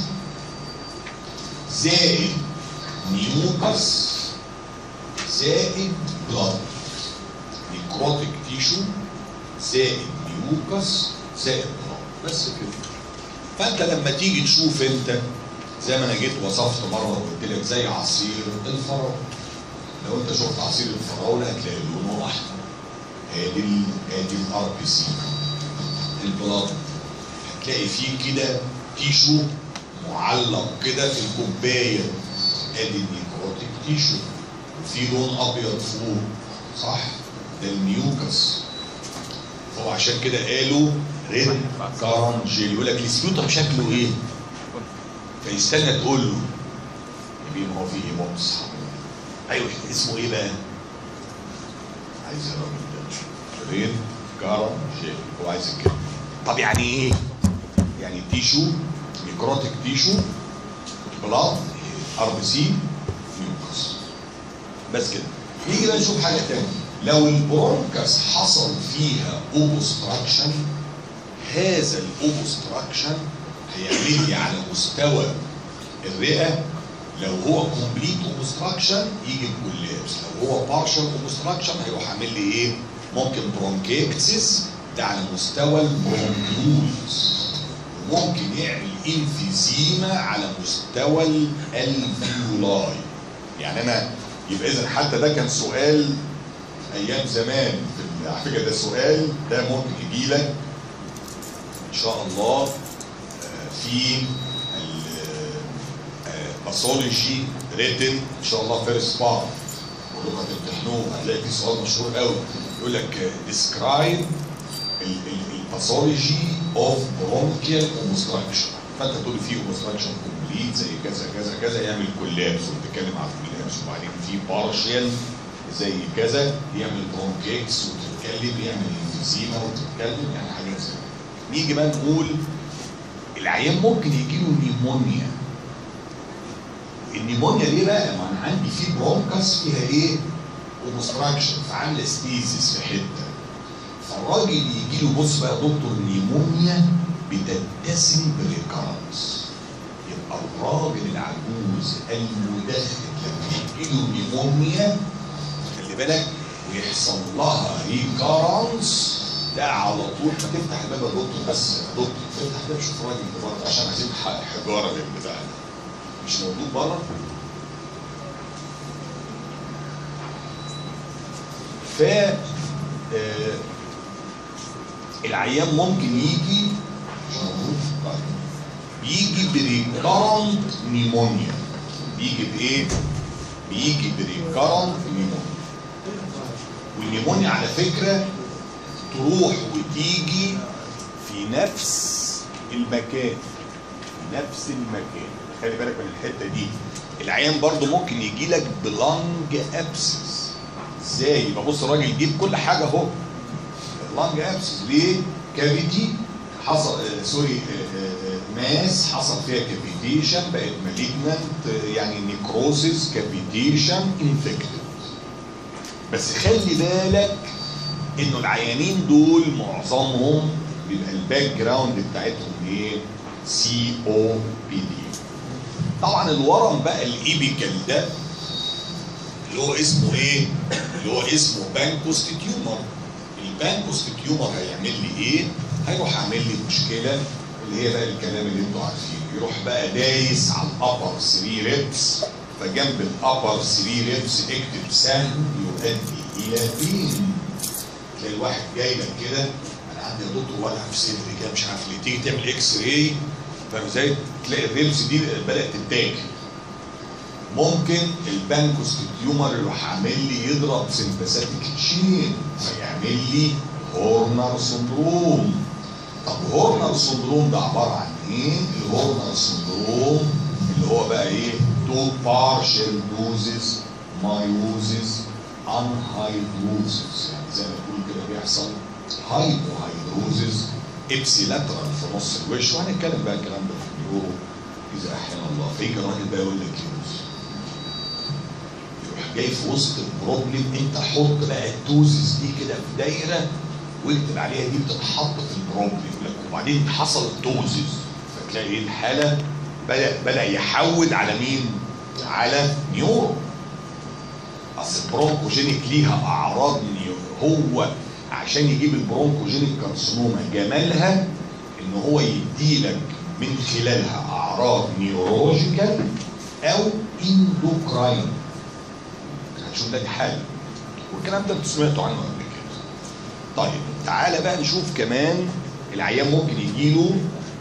زائد نيوكس زائد بلاد نيكروتيك تيشو زائد نيوكس زائد بلاد بس كده فانت لما تيجي تشوف انت زي ما انا جيت وصفت مره وقلت لك زي عصير الفراوله لو انت شفت عصير الفراوله هتلاقي لونه احمر ادي ال- ادي الار بي سي البلاط هتلاقي فيه كده تيشو معلق كده في الكوبايه ادي النيكروتيك تيشو وفي لون ابيض فوق صح ده الميوكس هو عشان كده قالوا ريد كارن جيل يقول لك السبيوتم شكله ايه؟ فيستنى تقول له يا بيه ما هو فيه بوكس ايوه اسمه ايه بقى؟ عايز الراجل ده ريد كارن جيل هو عايز كده طب يعني ايه؟ يعني تيشو نيكروتيك تيشو بلاد ار بي سي ميوكس بس كده نيجي بقى نشوف حاجه تانية لو البرونكس حصل فيها اوبستراكشن هذا الاوبستراكشن هيعمل لي على مستوى الرئه لو هو كومبليت اوبستراكشن يجي بكولابس لو هو بارشال اوبستراكشن هيروح عامل لي ايه؟ ممكن برونكيكسس ده على مستوى البرونكيولز وممكن يعمل انفيزيما على مستوى الالفيولاي يعني انا يبقى اذا حتى ده كان سؤال ايام زمان في ال- على فكره ده سؤال ده ممكن يجي لك ان شاء الله آه، في الباثولوجي ريتن ان شاء الله فيرست بارت بقول لكم هتمتحنوه هتلاقي في سؤال مشهور قوي يقول لك ديسكرايب الباثولوجي اوف برونكيال اوبستراكشن فانت تقول في اوبستراكشن كومبليت زي كذا كذا كذا يعمل كولابس وتتكلم على الكولابس وبعدين في بارشال زي كذا يعمل برونكيكس وتتكلم يعمل انفيزيما وتتكلم يعني حاجات زي كده. نيجي بقى نقول العيان ممكن يجي له نيمونيا النيمونيا ليه بقى؟ ما انا عندي في برونكس فيها ايه؟ اوبستراكشن فعامله ستيزيس في حته فالراجل يجي له بص بقى يا دكتور نيمونيا بتتسم بريكارنس يبقى الراجل العجوز المدخن لما يجي له نيمونيا خلي بالك ويحصل لها ريكارنس ده على طول ما تفتح الباب يا دكتور بس يا دكتور تفتح الباب شوف الراجل اللي بره عشان عايزين حق حجاره للبتاع ده مش موجود بره ف آه، العيان ممكن يجي مش موجود طيب. يجي بريكارنت نيمونيا بيجي بايه؟ بيجي بريكارنت نيمونيا والنيمونيا على فكره تروح وتيجي في نفس المكان في نفس المكان خلي بالك من الحته دي العيان برضو ممكن يجي لك بلانج ابسس ازاي يبقى بص الراجل يجيب كل حاجه اهو لانج ابسس ليه كافيتي حصل آه سوري آه آه ماس حصل فيها كافيتيشن بقت مالجنانت يعني نيكروزيس كافيتيشن انفكتد بس خلي بالك انه العيانين دول معظمهم بيبقى الباك جراوند بتاعتهم ايه؟ سي او بي دي. طبعا الورم بقى الايبيكال ده اللي هو اسمه ايه؟ اللي هو اسمه بانكوست تيومر. البانكوست تيومر هيعمل لي ايه؟ هيروح عامل لي مشكله اللي هي بقى الكلام اللي انتوا عارفينه، يروح بقى دايس على الابر 3 ريبس فجنب الابر 3 ريبس اكتب سهم يؤدي الى بين تلاقي الواحد جاي لك كده انا عندي يا دكتور وجع في صدري كده مش عارف ليه تيجي تعمل اكس راي فاهم ازاي؟ تلاقي الريبس دي بدات تتاكل ممكن البانكوست تيومر يروح عامل لي يضرب سمباثيك تشين فيعمل لي هورنر سندروم طب هورنر سندروم ده عباره عن ايه؟ الهورنر سندروم اللي هو بقى ايه؟ تو بارشل دوزز مايوزز انهيدروزز يعني زي ما تقول كده بيحصل هايبوهيدروزز ابسيلاترال في نص الوش وهنتكلم بقى الكلام ده في النيورو اذا احيانا الله فيجي الراجل بقى يقول لك يوز يروح جاي في وسط البروبلم انت حط بقى التوزز دي كده في دايره واكتب عليها دي بتتحط في البروبلم يقول لك وبعدين حصل التوزز فتلاقي ايه الحاله بدا بدا يحود على مين؟ على نيورو اصل البرونكوجينيك ليها اعراض نيورو هو عشان يجيب البرونكوجينيك كارسينوما جمالها ان هو يديلك من خلالها اعراض نيورولوجيكال او اندوكراين هنشوف ده حاله والكلام ده انتوا سمعتوا عنه قبل كده طيب تعالى بقى نشوف كمان العيان ممكن يجيله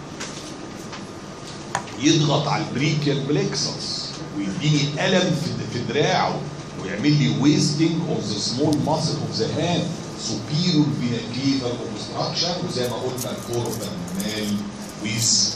يضغط على البريكيال بليكسس ويديني الم في في دراعه ويعمل لي ويستنج اوف ذا سمول ماسل اوف ذا هاند superior vena cava obstruction وزي ما قلنا الكوربانال ويز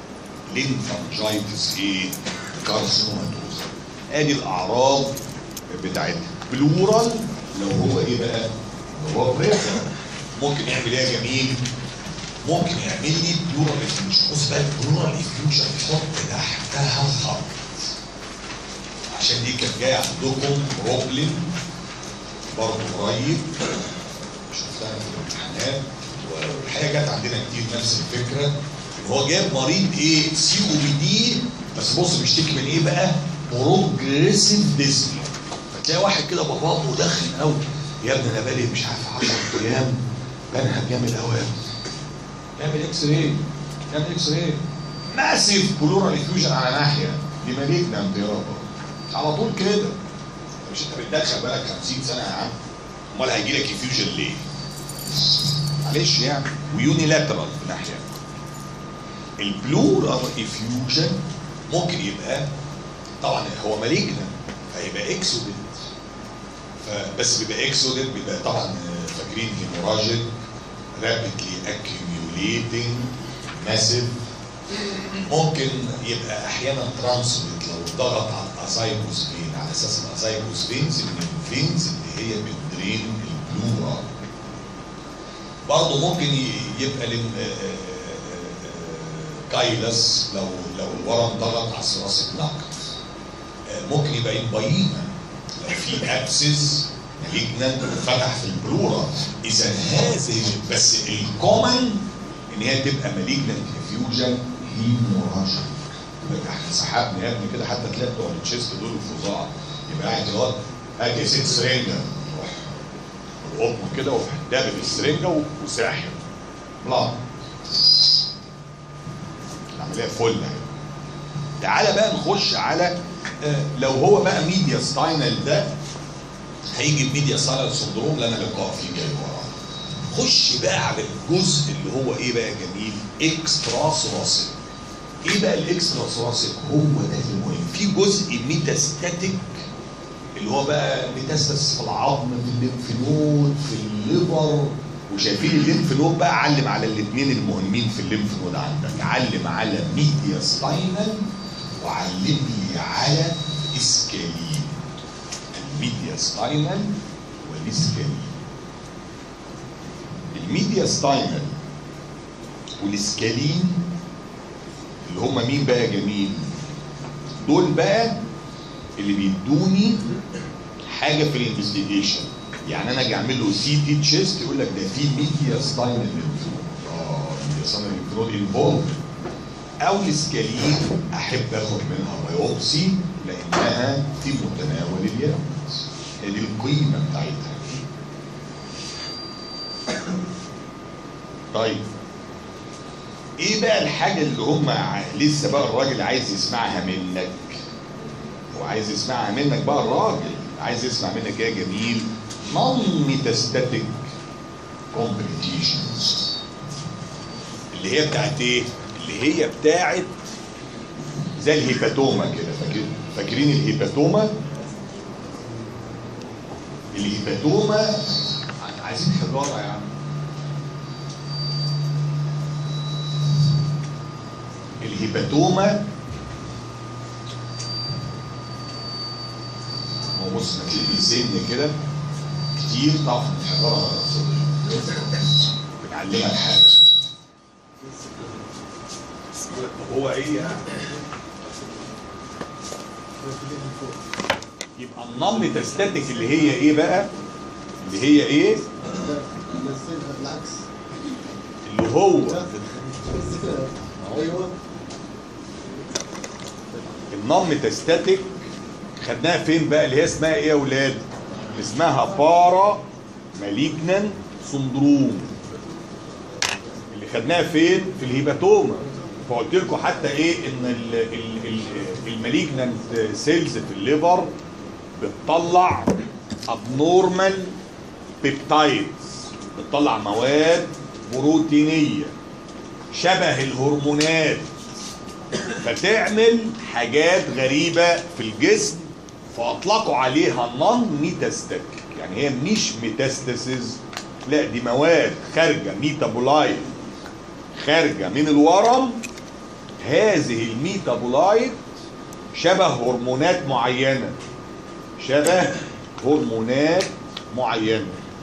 لينفانجايتس ايه كارسينوماتوز ادي الاعراض بتاعتها بلورال لو هو ايه بقى لو هو بريفر ممكن يعمل ايه يا جميل ممكن يعمل لي بلورال افيوجن بص بقى البلورال افيوجن حط تحتها خط عشان دي كانت جايه عندكم بروبلم برضه قريب شفتها في الامتحانات والحقيقه جت عندنا كتير نفس الفكره ان هو جاب مريض ايه سي او بي دي بس بص بيشتكي من ايه بقى؟ بروجريسيف ديسنيا فتلاقي واحد كده باباطه ودخن قوي يا ابني انا بقالي مش عارف 10 ايام بنهج جامد قوي يعمل اكس راي يعمل اكس راي ماسيف بلورال افيوجن على ناحيه دي مالجنانت يابا على طول كده مش انت بتدخل بالك 50 سنه يا عم امال هيجي لك افيوجن ليه؟ معلش يعني ويوني لاترال في ناحيه البلورال افيوجن ممكن يبقى طبعا هو مالجنا فيبقى اكسودنت بس بيبقى اكسودنت بيبقى طبعا فاكرين هيموراجيك رابيدلي اكيوميوليتنج ماسيف ممكن يبقى احيانا ترانسميت لو ضغط على الاسايكوس فين على اساس الاسايكوس فينز من الفينز اللي هي بتدرين البلورا برضه ممكن ي- يبقى لم- آه، آه، آه، كايلس لو لو الورم ضغط على الثراسيك نقط ممكن يبقى امباينا لو في ابسس مالجنانت فتح في البلورا اذا هذه بس الكومن ان هي تبقى مالجنانت افيوجن هيموراجيك يبقى احنا سحبنا يا ابني كده حتى تلاقي بتوع التشيست دول الفظاع يبقى قاعد دلوقتي ادي ست سرنجه روح القطن كده وروح دابب السرنجه و- وساحب لا العمليه فل اهي تعالى بقى نخش على آه، لو هو بقى ميديا ستاينال ده هيجي الميديا ستاينال سندروم اللي انا لقاء فيه جاي وراه خش بقى على الجزء اللي هو ايه بقى جميل اكسترا ثوراسيك ايه بقى الاكسترا ثوراسيك هو ده المهم في جزء ميتاستاتيك اللي هو بقى ميتاستاس في العظم في الليمف نود في الليبر وشايفين الليمف نود بقى علم على الاثنين المهمين في الليمف نود عندك علم على ميديا ستاينال وعلم لي على اسكالين الميديا ستاينال والاسكالين الميديا ستاينال والاسكالين اللي هم مين بقى يا جميل دول بقى اللي بيدوني حاجه في الانفستيجيشن يعني انا اجي اعمل له سي تي تشيست يقول لك ده في ميديا ستاينال ليمفنود اه ميديا ستاينال ليمفنود انفولد او الاسكالين احب اخد منها بايوبسي لانها في متناول اليد هي دي القيمه بتاعتها طيب ايه بقى الحاجه اللي هم ع- لسه بقى الراجل عايز يسمعها منك هو عايز يسمعها منك بقى الراجل عايز يسمع منك ايه يا جميل نون ميتاستاتيك كومبليكيشنز اللي هي بتاعت ايه اللي هي بتاعت زي الهيباتوما كده فاكر فاكرين الهيباتوما الهيباتوما عايزين حجاره يا عم الهيباتوما هو بص هتلاقي سن كده كتير تعرف ان الحجاره صدق بنعلمها الحاجه طب هو ايه يعني؟ يبقى النون ميتاستاتيك اللي هي ايه بقى اللي هي ايه بالعكس اللي هو ايوه النون ميتاستاتيك خدناها فين بقى اللي هي اسمها ايه يا اولاد اسمها بارا ماليجنان سندروم اللي خدناها فين في الهيباتوما فقلت لكم حتى ايه ان ال- ال- ال- الماليجنانت سيلز في الليفر بتطلع ابنورمال بيبتايدز بتطلع مواد بروتينيه شبه الهرمونات فتعمل حاجات غريبة في الجسم فأطلقوا عليها نون ميتاستاتيك يعني هي مش ميتاستاسيز لا دي مواد خارجة ميتابولايت خارجة من الورم هذه الميتابولايت شبه هرمونات معينة شبه هرمونات معينة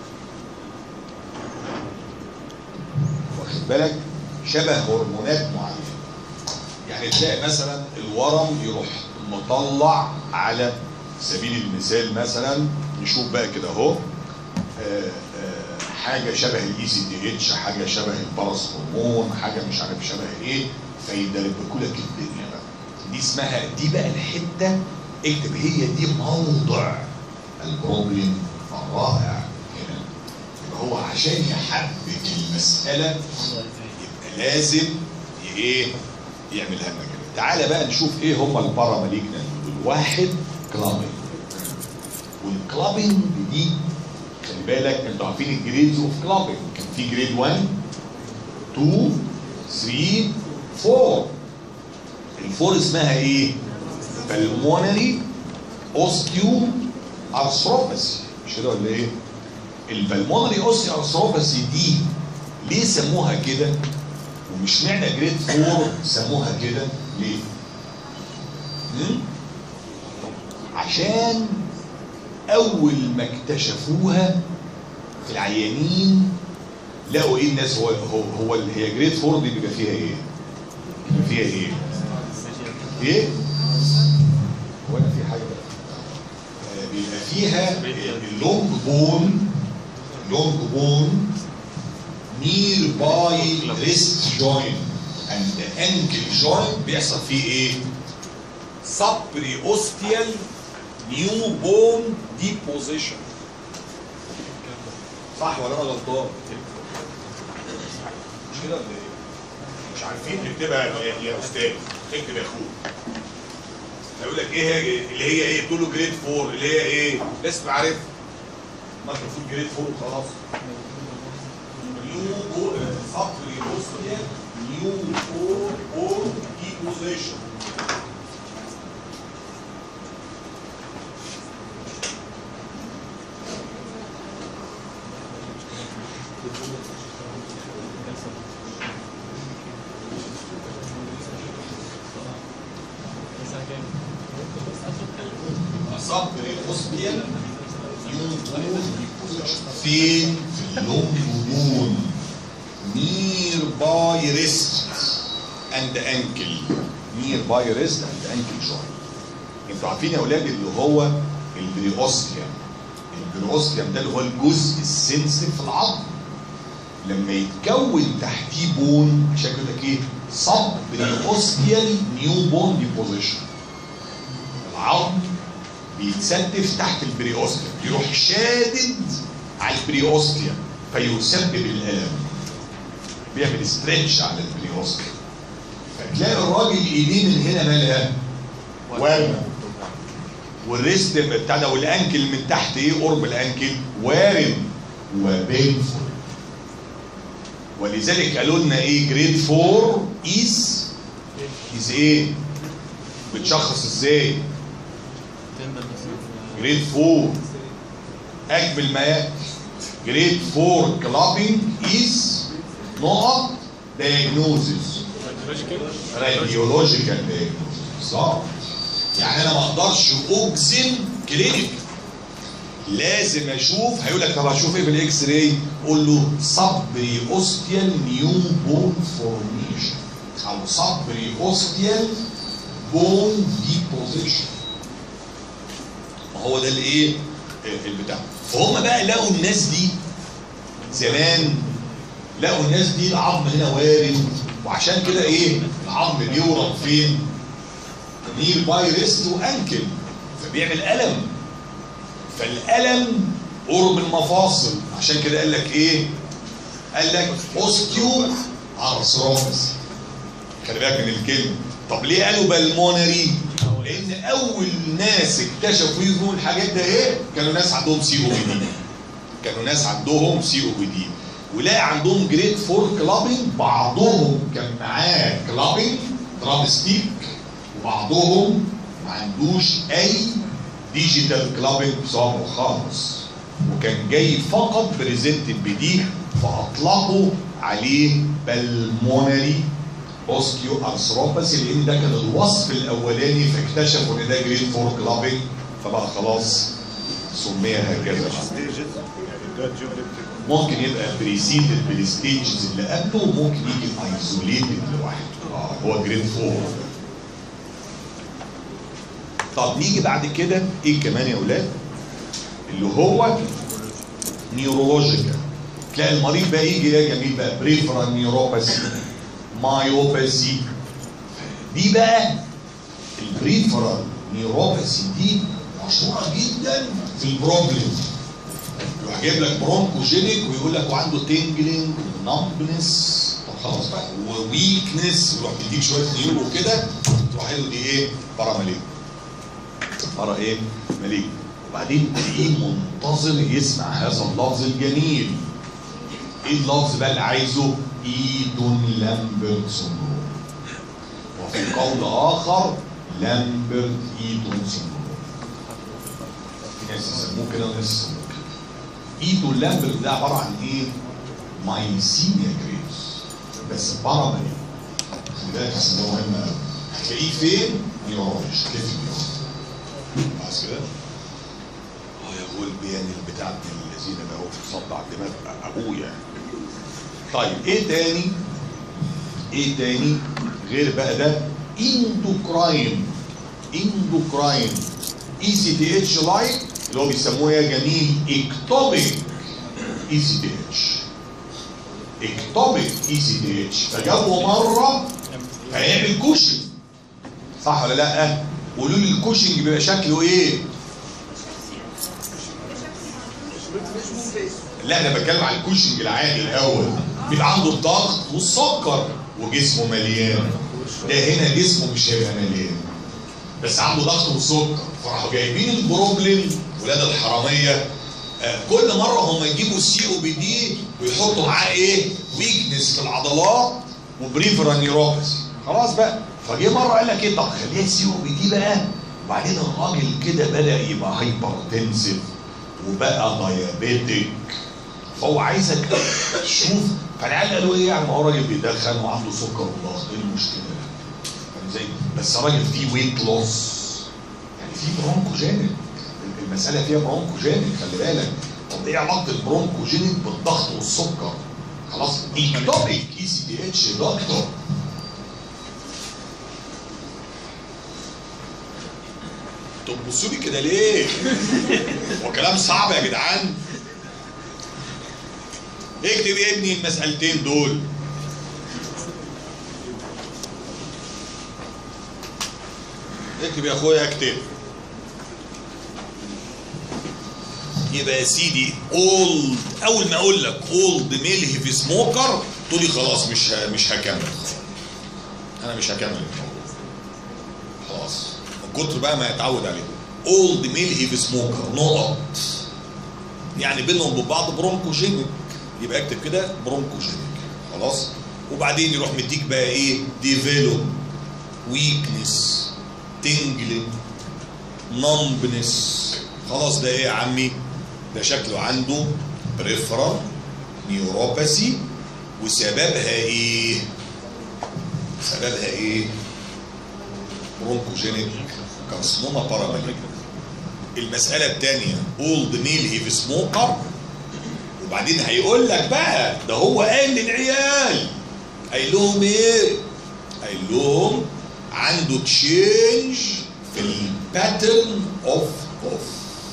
واخد بالك شبه هرمونات معينة يعني تلاقي مثلا الورم يروح مطلع على سبيل المثال مثلا نشوف بقى كده اهو آه، آه، حاجه شبه الاي سي دي اتش حاجه شبه البارس هرمون حاجه مش عارف شبه ايه فيدربكوا لك الدنيا بقى دي اسمها دي بقى الحته اكتب هي دي موضع البروبلم الرائع هنا يبقى هو عشان يحبك المساله يبقى لازم ي- ايه يعملها لنا كده تعالى بقى نشوف ايه هم الباراماليجنال الواحد كلابنج والكلابنج دي خلي بالك انتوا عارفين الجريدز اوف كلابنج كان في جريد 1 2 3 4 الفور اسمها ايه؟ بالمونري اوستيو ارثروباثي مش كده ولا ايه؟ البلمونري اوستيو ارثروباثي دي ليه سموها كده؟ ومش معنى جريد 4 سموها كده ليه؟ هم؟ عشان اول ما اكتشفوها في العيانين لقوا ايه الناس هو هو, هو اللي هي جريد 4 دي بيبقى فيها ايه؟ بيبقى فيها ايه؟ ايه؟ هو انا في حاجه بقى آه، بيبقى فيها اللونج بون لونج بون near by wrist joint and the ankle joint بيحصل فيه ايه؟ supraosteal new bone deposition صح ولا انا غلطان؟ مش كده ولا ايه؟ مش عارفين نكتبها يا يا استاذ اكتب يا اخويا هيقول لك ايه هي اللي هي ايه؟ تقول له جريد 4 اللي هي ايه؟ اسم عارف ما انت المفروض جريد 4 وخلاص new bone supraosteal new bone bone deposition supraosteal new bone deposition فين في اللونج بون near by wrist and ankle near by wrist and ankle joint انتوا عارفين يا اولاد اللي هو البريوستيوم البريوستيوم ده اللي هو الجزء السنسيف في العظم لما يتكون تحتيه بون عشان يقول لك ايه سب بريوستيال نيو بون ديبوزيشن العظم بيتستف تحت البريوستيوم يروح شادد على البريوستيوم فيسبب الالم بيعمل ستريتش على البريوستيوم فتلاقي الراجل ايديه من هنا مالها وارمه والريست بتاع ده والانكل من تحت ايه قرب الانكل وارم وبينفول ولذلك قالوا لنا ايه جريد 4 از از ايه بتشخص ازاي جريد 4 اكمل ما ياتي جريد 4 كلابينج از نقط diagnosis راديولوجيكال diagnosis صح يعني انا ما اقدرش اجزم كلينيك لازم اشوف هيقول لك طب هشوف ايه بالاكس راي قول له صبري اوستيال نيو بون فورميشن او صبري اوستيال بون ديبوزيشن هو ده الايه البتاع فهم بقى لقوا الناس دي زمان لقوا الناس دي العظم هنا وارد وعشان كده ايه العظم بيورم فين نير باي ريست وانكل فبيعمل الم فالالم قرب المفاصل عشان كده قال لك ايه قال لك اوستيو ارثروباثي خلي بالك من الكلمه طب ليه قالوا بالمونري لان اول ناس اكتشفوا يفهموا الحاجات ده ايه كانوا ناس عندهم سي او بي دي كانوا ناس عندهم سي او بي دي ولاقي عندهم جريد فور كلابنج بعضهم كان معاه كلابنج درام ستيك وبعضهم ما عندوش اي ديجيتال كلابنج بصوابه خالص وكان جاي فقط بريزنتد بدي فاطلقوا عليه بالمونري اوستيو ارثروباثي لان ده كان الوصف الاولاني فاكتشفوا ان ده جريد فور كلابنج فبقى خلاص سمي هكذا ممكن يبقى بريسيدد بالستيجز اللي قبله وممكن يجي ايزوليتد لوحده اه هو جريد فور طب نيجي بعد كده ايه كمان يا اولاد اللي هو نيورولوجيكال تلاقي المريض بقى يجي يا جميل بقى بريفرال نيوروباثي مايوباثي دي بقى البريفرال نيوروباثي دي مشهوره جدا في البروبلم يروح جايب لك برونكوجينيك ويقول لك وعنده تنجلينج ونمبنس طب خلاص بقى وويكنس يروح يديك شويه نيورو كده تروح له دي ايه؟ باراماليك مرة ايه؟ مليك وبعدين تلاقيه منتظر يسمع هذا اللفظ الجميل ايه اللفظ بقى اللي عايزه؟ ايدون لامبرت سندروم وفي قول اخر لامبرت ايدون سندروم في ناس يسموه كده وناس يسموه كده ايدون لامبرت ده عباره عن ايه؟ مايسينيا جريفز بس بارامالي خلي بالك عشان ده مهم قوي هتلاقيه فين؟ نيورولوجي هتلاقيه في النيورولوجي خلاص كده؟ اه يا غلبي يعني البتاع ابن الذين ده هو صدع دماغ ابويا طيب ايه تاني؟ ايه تاني غير بقى ده؟ اندوكراين اندوكراين اي سي تي اتش لايك اللي هو بيسموه يا جميل اكتوبيك اي سي تي اتش اكتوبيك اي سي تي اتش فجابه مره هيعمل كوشنج صح ولا لا؟ قولوا لي الكوشنج بيبقى شكله ايه؟ لا انا بتكلم على الكوشنج العادي الاول بيبقى عنده الضغط والسكر وجسمه مليان ده هنا جسمه مش هيبقى مليان بس عنده ضغط وسكر فراحوا جايبين البروبلم ولاد الحراميه آه كل مره هم يجيبوا السي او بي دي ويحطوا معاه ايه؟ ويكنس في العضلات وبريفرال نيوروباثي خلاص بقى فجه مره قال لك ايه طب خليها سي او بي دي بقى وبعدين الراجل كده بدا يبقى هايبر تنسف وبقى دايابيتك فهو عايزك تشوف فالعيال قالوا ايه يعني ما هو راجل بيدخن وعنده سكر وضغط ايه المشكله؟ فاهم ازاي؟ بس راجل فيه ويت لوس يعني في برونكوجينيك المساله فيها برونكوجينيك خلي بالك طب ايه علاقه البرونكوجينيك بالضغط والسكر؟ خلاص اكتوبيك اي سي دي اتش دكتور طب بصوا لي كده ليه؟ هو كلام صعب يا جدعان اكتب يا ابني المسألتين دول اكتب يا اخويا اكتب يبقى يا سيدي اولد اول ما اقول لك اولد ميل هيفي سموكر تقول لي خلاص مش ه- مش هكمل انا مش هكمل الموضوع خلاص من كتر بقى ما يتعود عليه اولد ميل هيفي سموكر نقط يعني بينهم وبين بعض برونكوجينيك يبقى اكتب كده برونكوجينيك خلاص وبعدين يروح مديك بقى ايه ديفيلوب ويكنس تنجلين نمبنس خلاص ده ايه يا عمي ده شكله عنده بريفرال نيوروباثي وسببها ايه سببها ايه برونكوجينيك كارسنوما باراماليك المسألة الثانية اولد ميل هيف سموكر وبعدين هيقول لك بقى ده هو قال للعيال قايل لهم ايه؟ قايل لهم عنده تشينج في الباترن اوف اوف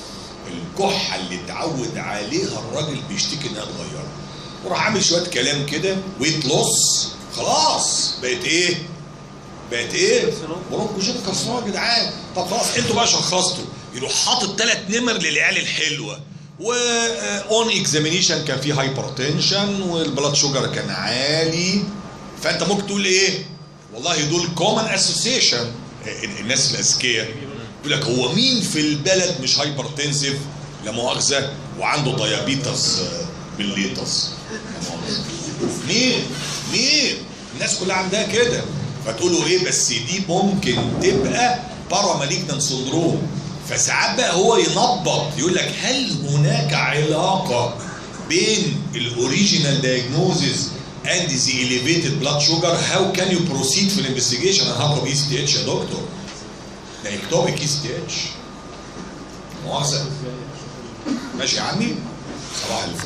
الكحه اللي اتعود عليها الراجل بيشتكي انها اتغيرت وراح عامل شويه كلام كده ويت لوس خلاص بقت ايه؟ بقت ايه؟ برونكوجين كسران يا جدعان طب خلاص انتوا بقى شخصتوا يروح حاطط ثلاث نمر للعيال الحلوه واون اكزامينيشن كان في هايبرتنشن والبلاد شوجر كان عالي فانت ممكن تقول ايه؟ والله دول كومن اسوسيشن الناس الاذكياء يقول لك هو مين في البلد مش هايبرتنسيف لا مؤاخذه وعنده ديابيتس بالليتس لا مؤاخذة. مين؟ مين؟ الناس كلها عندها كده فتقولوا ايه بس دي ممكن تبقى باراماليجنان سندروم فساعات بقى هو ينبط يقول لك هل هناك علاقه بين الاوريجينال دايجنوزز اند ذا اليفيتد بلاد شوجر هاو كان يو بروسيد في الانفستيجيشن انا هضرب اي تي اتش يا دكتور ده اكتوبيك اي تي اتش مؤاخذه ماشي يا عمي صباح الفل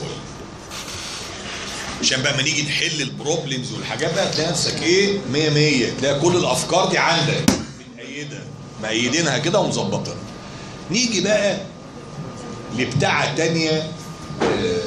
عشان بقى ما نيجي نحل البروبلمز والحاجات بقى تلاقي نفسك ايه 100 100 تلاقي كل الافكار دي عندك متأيدة مأيدينها كده ومظبطينها نيجي بقى لبتاعة تانية آه،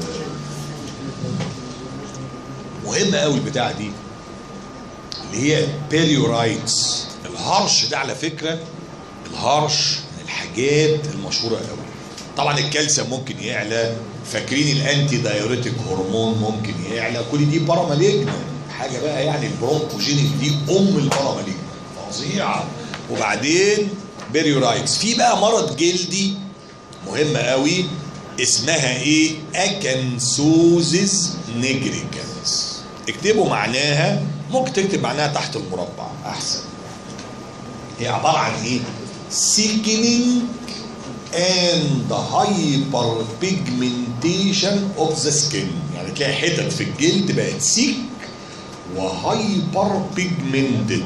مهمة قوي البتاعة دي اللي هي بيريورايتس الهرش ده على فكرة الهرش من الحاجات المشهورة قوي طبعا الكالسيوم ممكن يعلى فاكرين الانتي دايوريتك هرمون ممكن يعلى كل دي باراماليجنا حاجه بقى يعني البرونكوجينيك دي ام الباراماليجنا فظيعه وبعدين بيريورايتس في بقى مرض جلدي مهم قوي اسمها ايه اكنسوزيس نيجريكانس اكتبوا معناها ممكن تكتب معناها تحت المربع احسن هي عباره عن ايه سيكنينج and hyper pigmentation of the skin يعني تلاقي حتت في الجلد بقت سيك وهايبر بيجمنتد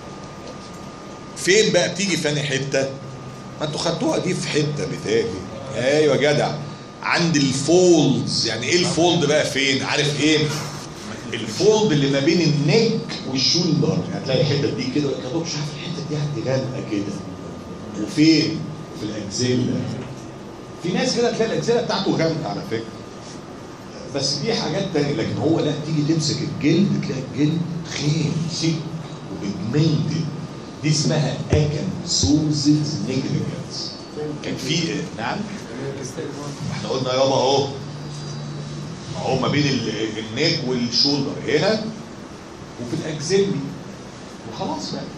فين بقى بتيجي في انهي حته ما انتوا خدتوها دي في حته بتاعي ايوه يا جدع عند الفولدز يعني ايه الفولد بقى فين عارف ايه الفولد اللي ما بين النك والشولدر يعني هتلاقي الحته دي كده يا دكتور مش عارف الحته دي عندي غامقه كده وفين في الاجزله في ناس كده تلاقي الاجزله بتاعته غامقه على فكره بس دي حاجات تانية لكن هو لا تيجي تمسك الجلد تلاقي الجلد تخين سيك وبيجمنتد دي اسمها اكنسوزيز نيجريجنس كان في نعم احنا قلنا يابا اهو اهو ما بين ال- النيك والشولدر هنا وفي الاكزيلي وخلاص بقى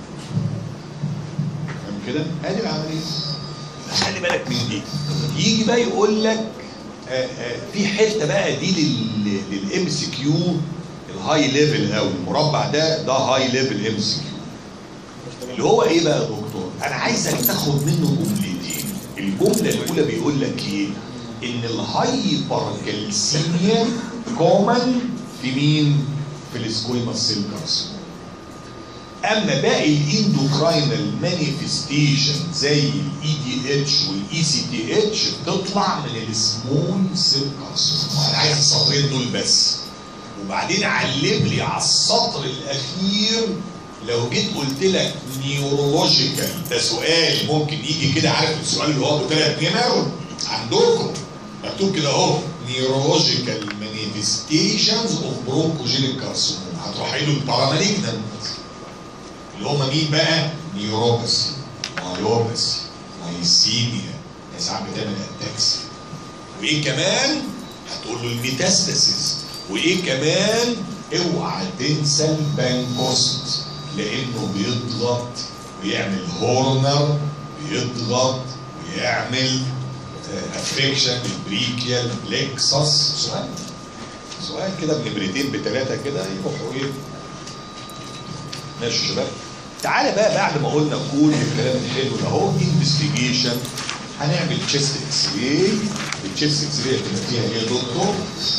فاهم كده؟ ادي العمليه خلي بالك من دي يجي بقى يقول لك آه، آه، في حته بقى دي للام سي كيو الهاي ليفل قوي المربع ده ده هاي ليفل ام سي كيو اللي هو ايه بقى يا دكتور؟ انا عايزك تاخد منه جملتين الجمله الاولى بيقول لك ايه؟ ان الهايبر كالسيميا كومن في مين؟ في السكويموس سيل كارسينوما اما باقي الاندوكراينال مانيفستيشن زي الاي دي اتش والاي سي تي اتش بتطلع من السمول سيل كارسينوما انا عايز السطرين دول بس وبعدين علم لي على السطر الاخير لو جيت قلت لك نيورولوجيكال ده سؤال ممكن يجي كده عارف السؤال اللي هو بثلاث نمر عندكم مكتوب كده اهو نيورولوجيكال مانيفستيشنز اوف برونكوجينيك كارسينوما هتروح له الباراماليجنانت اللي هم مين بقى؟ نيوروباثي مايوباثي مايسيميا هي ساعات بتعمل اتاكسي وايه كمان؟ هتقول له الميتاستاسيس وايه كمان؟ اوعى تنسى البانكوست لانه بيضغط ويعمل هورنر بيضغط ويعمل افكشن البريكيال بلكسس سؤال سؤال كده بنمرتين بثلاثه كده يروحوا ايه ماشي يا شباب تعالى بقى بعد ما قلنا كل الكلام الحلو ده اهو انفستيجيشن هنعمل تشيست اكس راي التشيست اكس راي هتبقى فيها ايه يا دكتور؟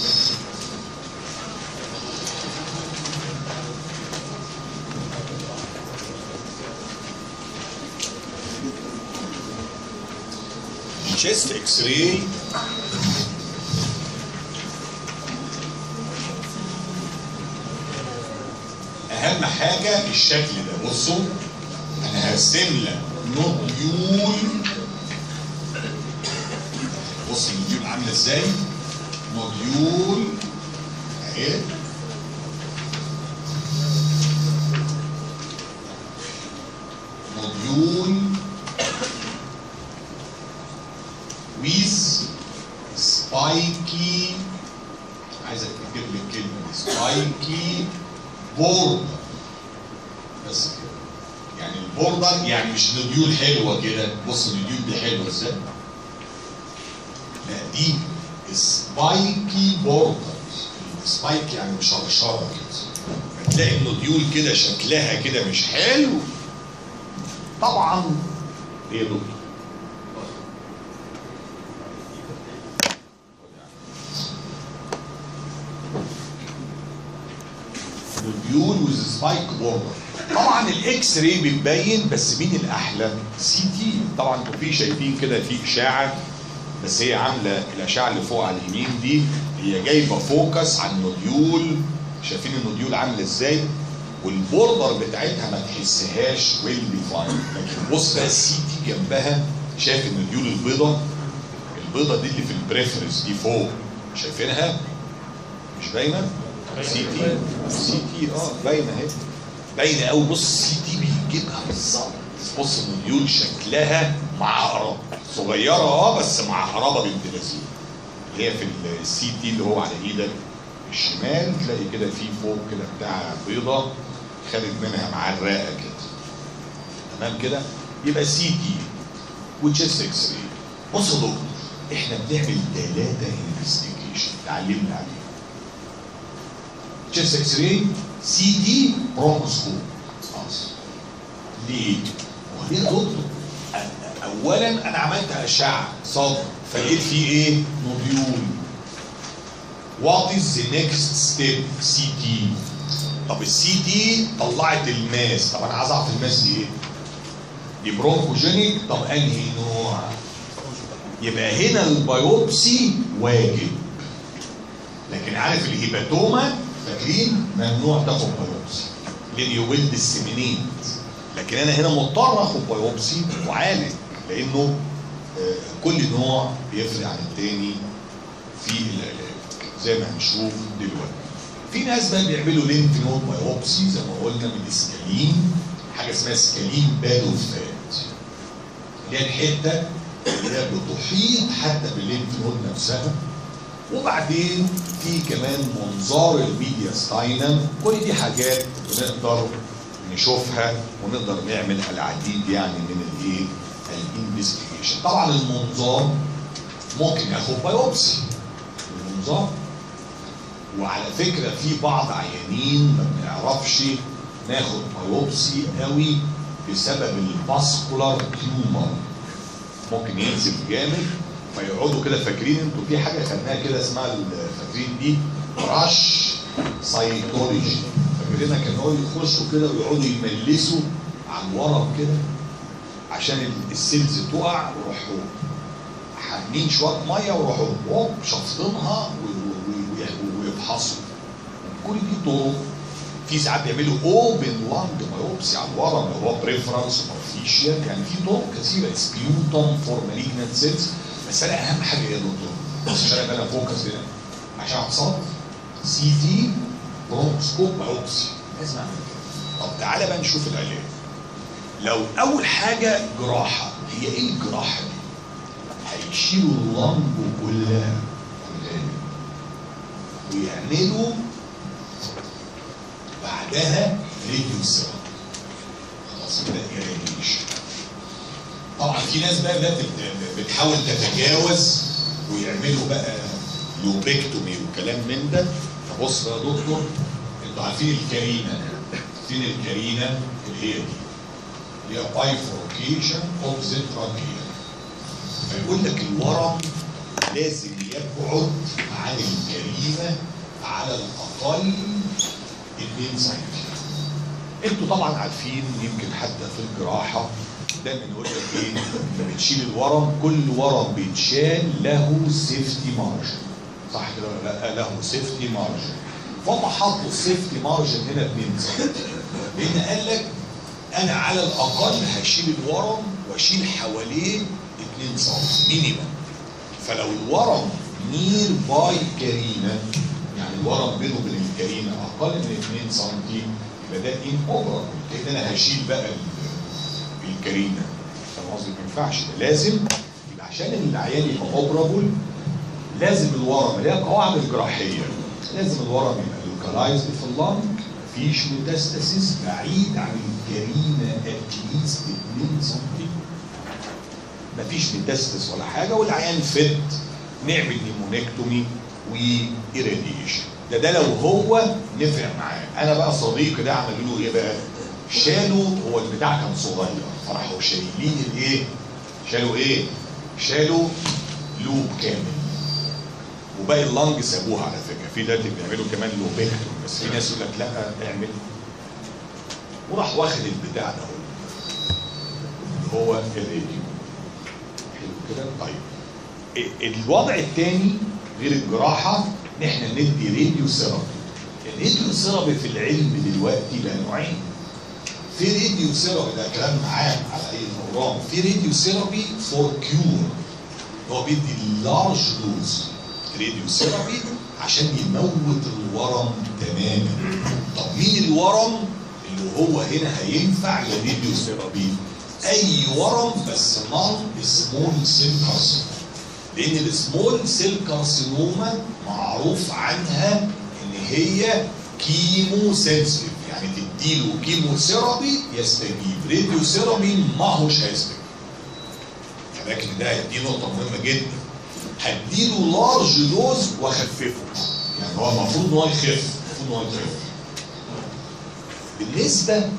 تشيست اكس راي اهم حاجه الشكل ده بصوا انا هرسم لك نوديول بص النوديول عامله ازاي نوديول اهي نوديول with spiky عايز اكتب لك الكلمه دي سبايكي بوردر بس كده يعني البوردر يعني مش نوديول حلوه كده بص النوديول دي حلوه ازاي لا دي سبايكي بوردر سبايك يعني مشرشره كده فتلاقي النوديول كده شكلها كده مش حلو طبعا ايه يا دكتور نوديول ويز سبايك بوردر طبعا الاكس راي بتبين بس مين الاحلى سي تي طبعا انتوا في شايفين كده في اشاعه بس هي عامله الاشعه اللي فوق على اليمين دي هي جايبه فوكس على النوديول شايفين النوديول عامله ازاي والبوردر بتاعتها ما تحسهاش ويل ديفايند لكن بص بقى السي تي جنبها شايف النوديول البيضه البيضه دي اللي في البريفرنس دي فوق شايفينها مش باينه سي تي سي تي اه باينه اهي باينه قوي بص السي تي بيجيبها بالظبط بص النوديول شكلها معقرب صغيره اه بس معقربه بنت لذيذ اللي هي في السي تي اللي هو على ايدك الشمال تلاقي كده في فوق كده بتاع بيضه خارج منها مع الرقه كده تمام كده يبقى سي تي وتشيست اكس راي بص يا دكتور احنا بنعمل ثلاثه انفستيجيشن اتعلمنا عليه تشيست اكس راي سي دي برونكوسكوب خلاص ليه؟ هو ليه يا دكتور؟ أ- اولا انا عملت اشعه صدر فلقيت فيه ايه؟ نوديول وات از ذا نيكست ستيب سي تي طب السي تي طلعت الماس طب انا عايز اعرف الماس دي ايه؟ دي برونكوجينيك طب انهي نوع؟ يبقى هنا البيوبسي واجب لكن عارف الهيباتوما فاكرين ممنوع تاخد بايوبسي لان يو ويل ديسيمينيت لكن انا هنا مضطر اخد بايوبسي وعالج لانه آه، كل نوع بيفرق عن التاني في العلاج زي ما هنشوف دلوقتي في ناس بقى بيعملوا لينف نود بايوبسي زي ما قلنا من السكالين حاجه اسمها سكالين بادوفات اللي هي الحته اللي هي بتحيط حتى باللينف نود نفسها وبعدين في كمان منظار الميديا ستاينم كل دي حاجات بنقدر نشوفها ونقدر نعمل العديد يعني من الايه الانفستيجيشن طبعا المنظار ممكن ياخد بايوبسي المنظار وعلى فكره في بعض عيانين ما بنعرفش ناخد بايوبسي قوي بسبب الفاسكولار تيومر ممكن ينزل جامد فيقعدوا كده فاكرين انتوا في حاجه خدناها كده اسمها ال- فاكرين دي رش سايتولوجي فاكرينها كان هو يخشوا كده ويقعدوا يملسوا على الورم كده عشان ال- السيلز تقع ويروحوا حامين شويه ميه ويروحوا هوب شفطينها و- و- و- ويفحصوا كل دي طرق في ساعات بيعملوا اوبن لانج بايوبسي على الورم اللي هو بريفرنس اوفيشيال يعني في طرق كثيره سبيوتم فور مالجنت سيلز بس انا اهم حاجه ايه يا دكتور؟ بص عشان ابقى انا فوكس هنا عشان اتصاب سي تي برونكوسكوب بايوبسي لازم اعمل كده طب تعالى بقى نشوف العلاج لو اول حاجه جراحه هي ايه الجراحه دي؟ هيشيلوا اللنج كلها كلها ويعملوا بعدها راديو سيرابي خلاص كده ايراديشن طبعا في ناس بقى بقى بت- بتحاول تتجاوز ويعملوا بقى لوبريكتومي وكلام من ده فبص بقى يا دكتور انتوا عارفين الكارينا فين الكارينا اللي هي دي اللي هي بايفوركيشن اوف ذا تراكيا فيقول لك الورم لازم يبعد عن الكريمه على الاقل 2 سم انتوا طبعا عارفين يمكن حتى في الجراحه دايما يقول لك ايه لما بتشيل الورم كل ورم بيتشال له سيفتي مارجن صح كده ولا لا له سيفتي مارجن فهم حطوا السيفتي مارجن هنا 2 سم لان قال لك انا على الاقل هشيل الورم واشيل حواليه 2 سم مينيمم فلو الورم نير باي كارينا يعني الورم بينه وبين الكارينا اقل من 2 سم يبقى ده ان اوبرا كده انا هشيل بقى ال- الكارينا فاهم قصدي ما ينفعش ده لازم يبقى عشان العيان يبقى اوبرابل لازم الورم اللي هي القواعد الجراحيه لازم الورم يبقى لوكالايزد في اللنج مفيش ميتاستاسيس بعيد عن الكارينا اتليست 2 سم مفيش ميتاستس ولا حاجه والعيان فت نعمل نيمونكتومي وإيراديشن ده ده لو هو نفع معاه انا بقى صديقي ده عملوا له ايه بقى شالوا هو البتاع كان صغير فراحوا شايلين الايه شالوا ايه شالوا لوب كامل وباقي اللنج سابوها على فكره في دلوقتي بيعملوا كمان لوبيكتوم بس في ناس يقول لك لا اعمل وراح واخد البتاع ده هو اللي هو الراديو حلو كده طيب ال- الوضع الثاني غير الجراحه ان احنا ندي راديو ثيرابي الراديو ثيرابي في العلم دلوقتي بقى نوعين في راديو ثيرابي ده كلام عام على اي نوران في راديو ثيرابي فور كيور هو بيدي لارج دوز راديو ثيرابي عشان يموت الورم تماما طب مين الورم اللي هو هنا هينفع للراديو ثيرابي اي ورم بس نون سمول سيل كارسينوما لان السمول سيل كارسينوما معروف عنها ان هي كيمو سنسيتيف يعني تديله كيمو ثيرابي يستجيب راديو ثيرابي ما هوش هيستجيب لكن ده دي نقطه مهمه جدا هديله لارج دوز واخففه يعني هو المفروض ان هو يخف المفروض ان هو يخف بالنسبه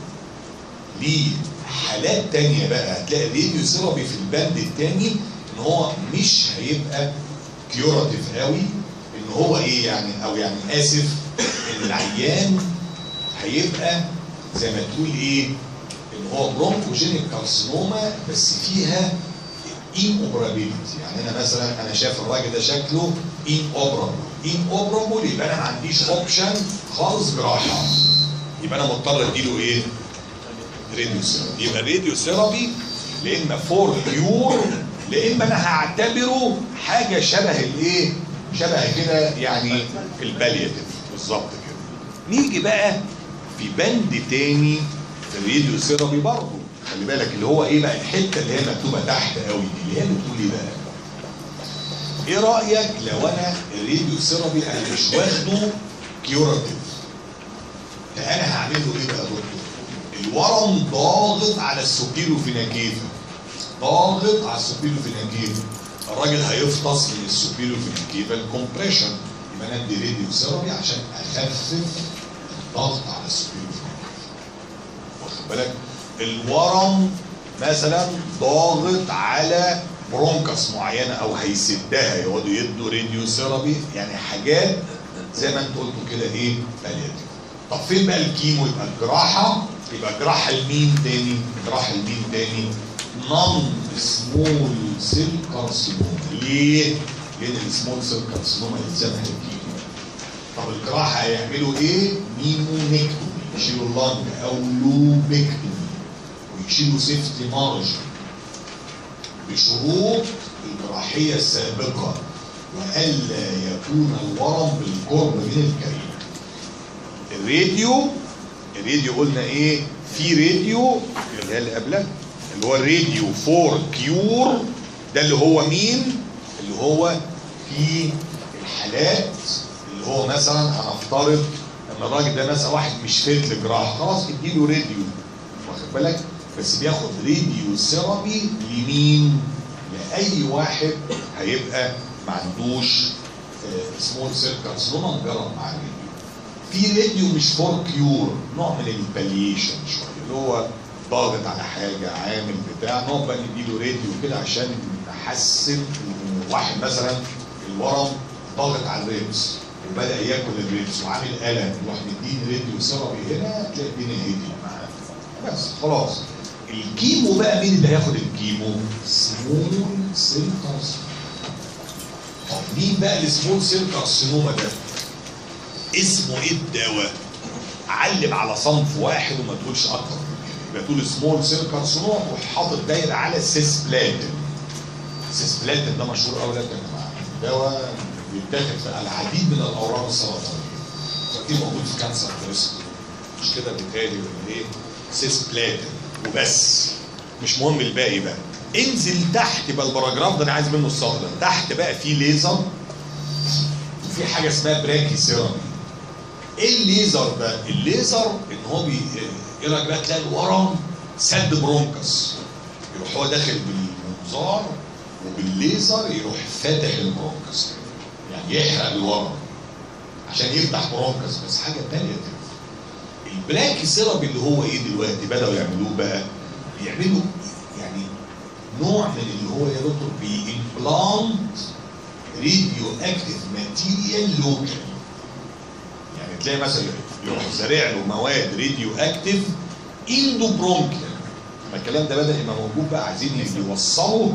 لحالات تانية بقى هتلاقي الراديو ثيرابي في البند التاني ان هو مش هيبقى كيوراتيف قوي ان هو ايه يعني او يعني اسف ان العيان هيبقى زي ما تقول ايه ان هو برونكوجينيك كارسينوما بس فيها ان اوبرابيلتي يعني انا مثلا انا شايف الراجل ده شكله ان اوبرابل ان اوبرابل يبقى انا ما عنديش اوبشن خالص جراحه يبقى انا مضطر اديله ايه؟ راديو ثيرابي يبقى الراديو ثيرابي لا اما فور كيور لا اما انا هعتبره حاجه شبه الايه؟ شبه كده يعني البالياتيف بالظبط كده. نيجي بقى في بند تاني في الراديو ثيرابي برضه خلي بالك اللي هو ايه بقى الحته اللي هي مكتوبه تحت قوي دي اللي هي بتقول ايه بقى؟ ايه رايك لو انا الراديو ثيرابي انا مش واخده كيوراتيف فانا هعمل له ايه بقى يا دكتور؟ الورم ضاغط على السوبيرو فيناكيفا ضاغط على السوبيرو فيناكيفا الراجل هيفطس من السوبيرو فيناكيفا الكومبريشن يبقى انا ادي راديو ثيرابي عشان اخفف الضغط على السوبيرو فيناكيفا واخد بالك الورم مثلا ضاغط على برونكس معينه او هيسدها يقعدوا يدوا راديو ثيرابي يعني حاجات زي ما انت قلتوا كده ايه بالياتيف طب فين بقى الكيمو يبقى الجراحه يبقى جراحه لمين تاني جراحه لمين تاني نون سمول سيل كارسينوما ليه لان السمول سيل كارسينوما يلزمها الكيمو طب الجراحه هيعملوا ايه نيمونيكتومي يشيلوا اللنج او لوبكتومي ويشيلوا سيفتي مارجن بشروط الجراحيه السابقه والا يكون الورم بالقرب من الكريم الراديو الراديو قلنا ايه في راديو اللي هي اللي قبلها اللي هو الراديو فور كيور ده اللي هو مين اللي هو في الحالات اللي هو مثلا هنفترض ان الراجل ده مثلا واحد مش فيت لجراحه خلاص اديله راديو واخد بالك بس بياخد راديو ثيرابي لمين لاي واحد هيبقى ما عندوش سمول سيل كارسينوما نجرب مع الراديو في راديو مش فور كيور نوع من الباليشن شويه اللي هو ضاغط على حاجه عامل بتاع نقعد بقى نديله راديو كده عشان نحسن واحد مثلا الورم ضاغط على الريبس وبدا ياكل الريبس وعامل الم نروح مدين راديو ثيرابي هنا تلاقي الدنيا هديت معاه بس خلاص الكيمو بقى مين اللي هياخد الكيمو؟ سمول سيل كارسينوما طب مين بقى السمول سيل كارسينوما ده؟ اسمه ايه الدواء؟ علم على صنف واحد وما تقولش اكتر من كده يبقى تقول سمول سيل كارسينوما وحاطط دايره على سيسبلاتين سيسبلاتين ده مشهور قوي ده يا جماعه دواء بيتاخد في العديد من الاورام السرطانيه فدي موجود في كانسر بريست مش كده بيتهيألي ولا ايه سيس بلاتين وبس مش مهم الباقي بقى انزل تحت بقى الباراجراف ده انا عايز منه السطر ده تحت بقى في ليزر وفي حاجه اسمها براكي سيرامي ايه الليزر ده؟ الليزر ان هو بي ايه رايك بقى تلاقي الورم سد برونكس يروح هو داخل بالمنظار وبالليزر يروح فاتح البرونكس يعني يحرق الورم عشان يفتح برونكس بس حاجه تانية تانية البلاكي سيرابي اللي هو ايه دلوقتي بداوا يعملوه بقى بيعملوا يعني نوع من اللي هو يا دكتور بيمبلانت راديو اكتيف ماتيريال لوكال يعني تلاقي مثلا يروح زارع له مواد راديو اكتيف اندو برونكيال ما الكلام ده بدا يبقى موجود بقى عايزين يوصلوا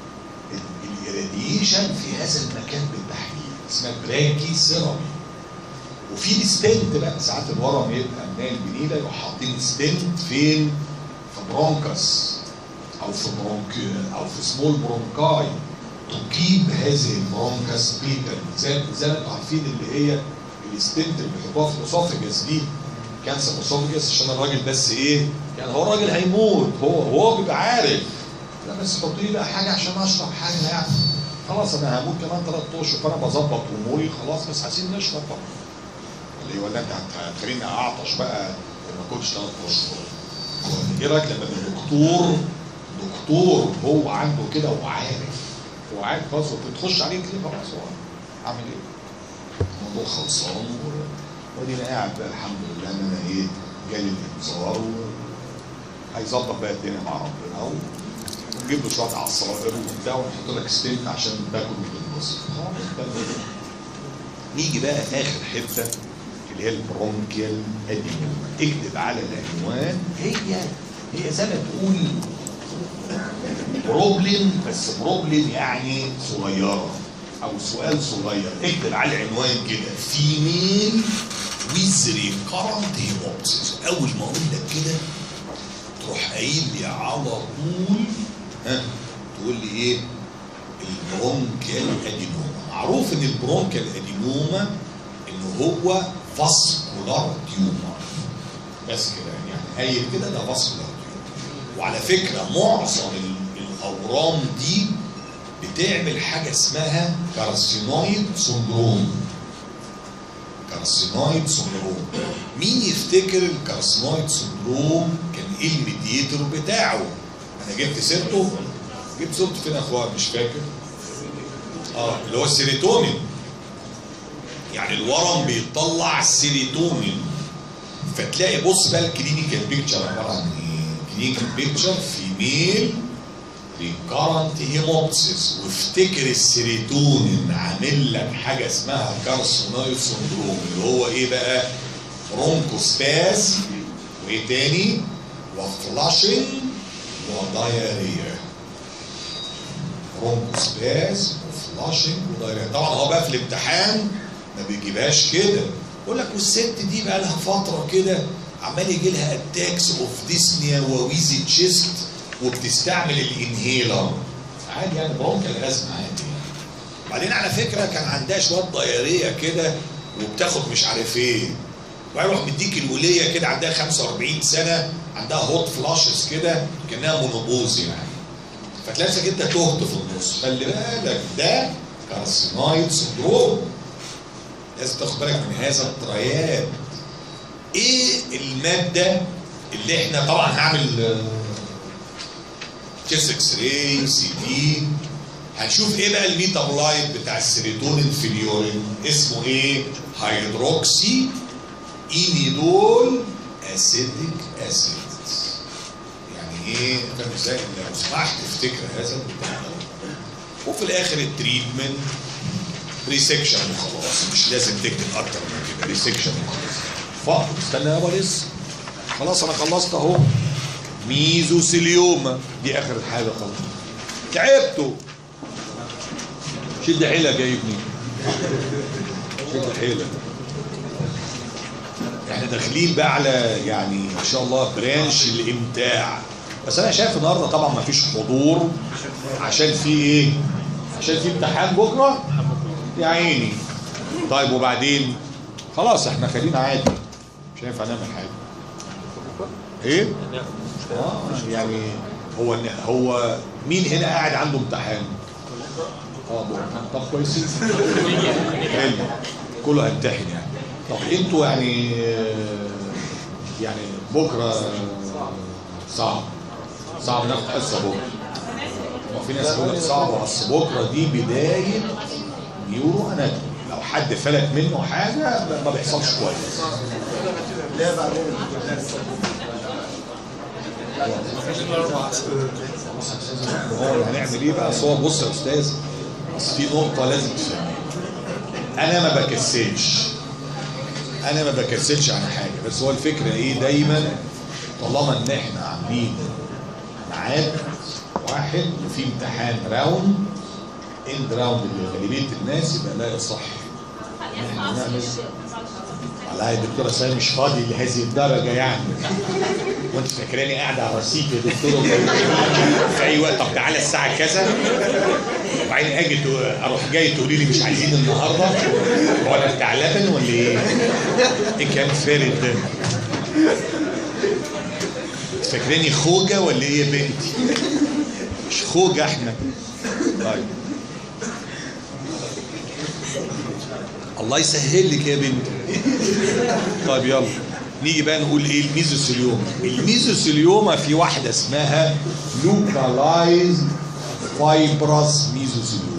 الاراديشن في هذا المكان بالتحديد اسمها براكي سيرامي وفي ستنت بقى ساعات الورم يبقى منال بنيله يروح حاطين ستنت فين؟ في برونكس او في برونك او في سمول برونكاي تجيب هذه البرونكس بيتر زي زي ما انتم عارفين اللي هي الستنت اللي بيحطوها في الاسوفجس دي كانسر اسوفجس عشان الراجل بس ايه؟ يعني هو الراجل هيموت هو هو بيبقى عارف لا بس حط لي بقى حاجه عشان اشرب حاجه يعني خلاص انا هموت كمان ثلاث اشهر فانا بظبط اموري خلاص بس عايزين نشرب بقى ولا ايه ولا انت هت- هتخليني اعطش بقى وما كنتش ثلاث اشهر ايه رايك لما الدكتور دكتور هو عنده كده وعارف هو عارف خلاص وتخش عليه كده خلاص هو عامل ايه؟ الموضوع خلصان و- وادينا قاعد بقى الحمد لله ان انا ايه جالي الانذار و- هيظبط بقى الدنيا مع ربنا و- ونجيب له شويه عصائر وبتاع ونحط لك ستنت عشان تاكل وتنبسط خلاص ده الموضوع. نيجي بقى اخر حته اللي هي البرونكيال ادينوما اكتب على العنوان هي هي زي ما تقول بروبلم بس بروبلم يعني صغيره او سؤال صغير اكتب على العنوان كده فيميل ويز ريكارنت هيموبسيس اول ما اقول لك كده تروح قايل لي على طول ها تقول لي ايه البرونكيال ادينوما معروف ان البرونكيال ادينوما ان هو فاسكولار تيومر بس كده يعني قايل كده ده فاسكولار تيومر وعلى فكره معظم ال- الاورام دي بتعمل حاجه اسمها كارسينويد سندروم كارسينويد سندروم مين يفتكر الكارسينويد سندروم كان ايه الميديتور بتاعه انا جبت سيرته جبت سيرته فين يا اخوان مش فاكر اه اللي هو السيروتونين يعني الورم بيطلع سيروتونين فتلاقي بص بقى الكلينيكال بيكتشر عباره عن ايه؟ كلينيكال بيكتشر في ميل ريكارنت هيموبسيس وافتكر السيروتونين عامل لك حاجه اسمها كارسونايد سندروم اللي هو ايه بقى؟ برونكوسباز وايه تاني؟ وفلاشنج ودايريا برونكوسباز وفلاشنج ودايريا طبعا هو بقى في الامتحان ما بيجيبهاش كده يقول لك والست دي بقى لها فتره كده عمال يجي لها اتاكس اوف ديسنيا وويزي تشيست وبتستعمل الانهيلر عادي يعني برونكال ازمه عادي بعدين على فكره كان عندها شويه ضياريه كده وبتاخد مش عارف ايه ويروح مديك الوليه كده عندها 45 سنه عندها هوت فلاشز كده كانها مونوبوز يعني فتلاقي انت تهت في النص خلي بالك ده كارسينويد سندروم لازم تاخد بالك من هذا التريات ايه الماده اللي احنا طبعا هعمل تشيست اكس راي سي دي هنشوف ايه بقى الميتابولايت بتاع السيروتونين في اليورين اسمه ايه هيدروكسي ايميدول اسيتيك اسيد يعني ايه فاهم ازاي لو سمحت افتكر هذا البتاع وفي الاخر التريتمنت ريسكشن وخلاص مش لازم تكتب اكتر من كده ريسكشن وخلاص فقط استنى يا باريس خلاص انا خلصت اهو ميزوسيليوما دي اخر حاجه خلاص تعبتوا شد حيلك يا ابني شد حيلك احنا داخلين بقى على يعني ان شاء الله برانش الامتاع بس انا شايف النهارده طبعا ما فيش حضور عشان في ايه عشان في امتحان بكره يا عيني طيب وبعدين خلاص احنا خلينا عادي مش هينفع نعمل حاجه ايه اه يعني هو هو مين هنا قاعد عنده امتحان اه بكره طب كويسين حلو كله هيمتحن يعني طب انتوا يعني يعني بكره صعب صعب ناخد حصه بكره ما في ناس بتقول لك صعبه اصل بكره دي بدايه نيورو اناتومي لو حد فلت منه حاجه ما بيحصلش كويس لا بعدين هو هنعمل ايه بقى أصل هو بص يا استاذ اصل في نقطه لازم تفهمها انا ما بكسلش انا ما بكسلش عن حاجه بس هو الفكره ايه دايما طالما ان احنا عاملين ميعاد واحد وفي امتحان راوند اند راوند لغالبيه الناس يبقى لا يصح ان احنا نعمل والله الدكتوره سامي مش فاضي لهذه الدرجه يعني وانت فاكراني قاعد على الرصيف يا دكتوره في اي وقت طب تعالى الساعه كذا وبعدين اجي تقول- اروح جاي تقولي لي مش عايزين النهارده ولا بتاع لبن ولا ايه؟ ايه كان فارد ده؟ فاكراني خوجه ولا ايه يا بنتي؟ مش خوجه احنا طيب الله يسهل لك يا بنتي طيب يلا نيجي بقى نقول ايه الميزوثيليوما الميزوثيليوما في واحده اسمها لوكالايز فايبرس ميزوثيليوما